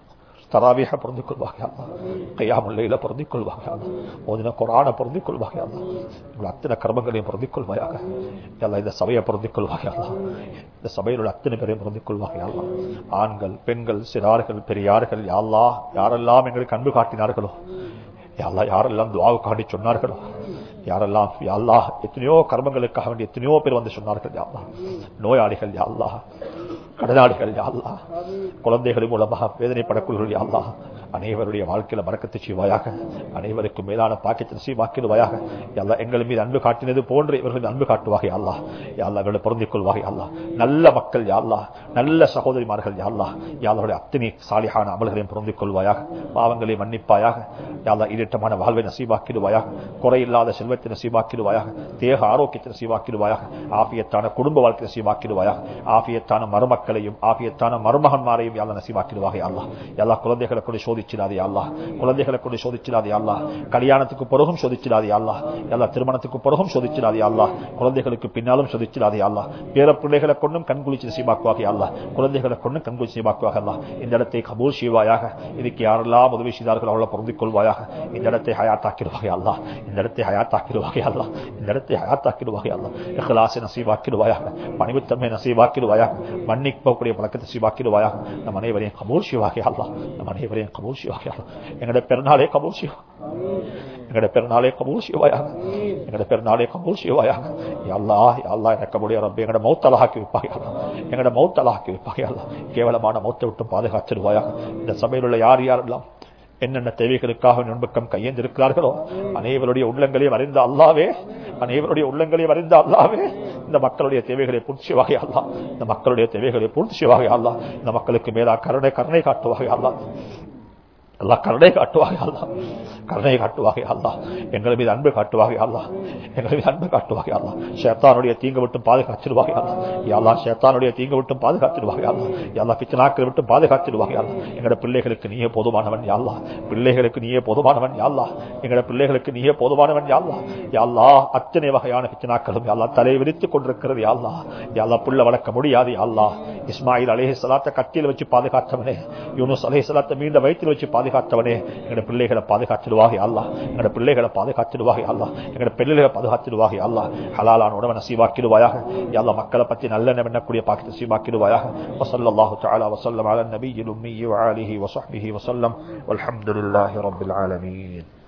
தராவியாக பொருந்திக் கொள்வாக அல்லா கையாமுல்லையில பொருந்திக் கொள்வாக அல்லா ஓதின குரான பொருந்திக் கொள்வாக அல்லா உங்கள் அத்தனை கர்மங்களையும் பொருந்திக் கொள்வாயாக அல்லா இந்த சபையை பொருந்திக் கொள்வாக அல்லா இந்த சபையில் உள்ள அத்தனை பேரையும் பொருந்திக் கொள்வாக அல்லா ஆண்கள் பெண்கள் சிறார்கள் பெரியார்கள் யாழ்லா யாரெல்லாம் எங்களுக்கு அன்பு காட்டினார்களோ யாழ்லா யாரெல்லாம் துவாவு காட்டி சொன்னார்களோ யாரெல்லாம் யாழ்லா எத்தனையோ கர்மங்களுக்காக வேண்டி எத்தனையோ பேர் வந்து சொன்னார்கள் யாழ்லா நோயாளிகள் யாழ்லா கடனாளிகள் யாழ்லா குழந்தைகள் மூலமாக வேதனைப்படக்கூடியவர்கள் யாழ்லா அனைவருடைய வாழ்க்கையில மறக்கத்தை செய்வாயாக அனைவருக்கும் மேலான பாக்கியத்தை நசீவாக்கிடுவாயாக எல்லா எங்கள் மீது அன்பு காட்டினது போன்று இவர்கள் அன்பு காட்டுவாக யாழ்லா யாழ்லா இவர்களை பொருந்திக் கொள்வாக யாழ்லா நல்ல மக்கள் யாழ்லா நல்ல சகோதரிமார்கள் யாழ்லா யாழ்லாவுடைய அத்தனை சாலிகான அமல்களையும் பொருந்திக் கொள்வாயாக பாவங்களை மன்னிப்பாயாக யாழ்லா ஈரட்டமான வாழ்வை நசீவாக்கிடுவாயாக குறையில்லாத செல்வத்தை நசீவாக்கிடுவாயாக தேக ஆரோக்கியத்தை நசீவாக்கிடுவாயாக ஆபியத்தான குடும்ப வாழ்க்கை நசீவாக்கிடுவாயாக ஆபியத்தான மருமக்களையும் ஆபியத்தான மருமகன்மாரையும் யாழ்லா நசீவாக்கிடுவாக யாழ்லா எல்லா குழந்தைகளை கொண்டு சோதிச்சிடாதே அல்லா குழந்தைகளை கொண்டு சோதிச்சிடாதே அல்லா கல்யாணத்துக்கு பிறகும் சோதிச்சிடாதே அல்லா எல்லா திருமணத்துக்கு பிறகும் சோதிச்சிடாதே அல்லா குழந்தைகளுக்கு பின்னாலும் சோதிச்சிடாதே அல்லா பேர பிள்ளைகளை கொண்டும் கண்குளிச்சு சீமாக்குவாக அல்லா குழந்தைகளை கொண்டும் கண்குளிச்சு சீமாக்குவாக அல்லா இந்த இடத்தை கபூல் செய்வாயாக இதுக்கு யாரெல்லாம் உதவி செய்தார்கள் அவளை பொருந்திக் கொள்வாயாக இந்த இடத்தை ஹயாத்தாக்கிடுவாக அல்லா இந்த இடத்தை ஹயாத்தாக்கிடுவாக அல்லா இந்த இடத்தை ஹயாத்தாக்கிடுவாக அல்லா இஹ்லாசை நசீவாக்கிடுவாயாக பணிவுத்தன்மை நசீவாக்கிடுவாயாக மன்னிக்கக்கூடிய பழக்கத்தை சீவாக்கிடுவாயாக நம் அனைவரையும் கபூல் செய்வாக அல்லா நம் அனைவரையும் கபூல் செய்வாக எங்களுடைய பெருநாளே கபூல் செய்வா எங்களுடைய பெருநாளே கபூல் செய்வாயாக எங்களுடைய பெருநாளே கபூல் செய்வாயாக அல்லா அல்லா எனக்கு முடிய ரப்ப எங்களோட மௌத்தலாக்கி வைப்பாக எங்களோட மௌத்தலாக்கி வைப்பாக கேவலமான மௌத்தை விட்டு பாதுகாச்சிடுவாயாக இந்த சபையில் உள்ள யார் யாரெல்லாம் என்னென்ன தேவைகளுக்காக நண்பக்கம் கையெழுந்திருக்கிறார்களோ அனைவருடைய உள்ளங்களையும் அறிந்த அல்லாவே அனைவருடைய உள்ளங்களையும் அறிந்த அல்லாவே இந்த மக்களுடைய தேவைகளை பூர்த்தி வகை அல்லா இந்த மக்களுடைய தேவைகளை பூர்த்தி வகை அல்லா இந்த மக்களுக்கு மேலா கருணை கருணை காட்டுவாக அல்லா அல்லா கருணை காட்டுவாக அல்லா கருணை காட்டுவாக அல்லா எங்கள் மீது அன்பு காட்டுவாக அல்லா எங்கள் மீது அன்பு காட்டுவாக அல்லா சேத்தானுடைய தீங்கு விட்டும் பாதுகாச்சிடுவாக அல்லா யாழ்லா சேத்தானுடைய தீங்கு விட்டும் பாதுகாத்திடுவாக அல்லா யாழ்லா பிச்சனாக்கள் விட்டும் பாதுகாத்திடுவாக அல்லா எங்களோட பிள்ளைகளுக்கு நீயே போதுமானவன் யாழ்லா பிள்ளைகளுக்கு நீயே போதுமானவன் யாழ்லா எங்களோட பிள்ளைகளுக்கு நீயே போதுமானவன் யாழ்லா யாழ்லா அத்தனை வகையான பிச்சனாக்களும் யாழ்லா தலை விரித்துக் கொண்டிருக்கிறது யாழ்லா யாழ்லா புள்ள வளர்க்க முடியாது யாழ்லா இஸ்மாயில் அலேஹி சலாத்த கட்டியில் வச்சு பாதுகாத்தவனே யூனுஸ் அலேஹி சலாத்த மீண்ட வயிற்றில் வச்சு பாதுகாத்தவனே எங்களோட பிள்ளைகளை பாதுகாத்திடுவாக அல்லா எங்களோட பிள்ளைகளை பாதுகாத்திடுவாக அல்லா எங்களோட பிள்ளைகளை பாதுகாத்திடுவாக அல்லா ஹலாலான உணவை நசீவாக்கிடுவாயாக எல்லா மக்களை பற்றி நல்ல எண்ணக்கூடிய பாக்கி நசீவாக்கிடுவாயாக وصلى الله تعالى وسلم على النبي الأمي وعاله وصحبه وسلم والحمد لله رب العالمين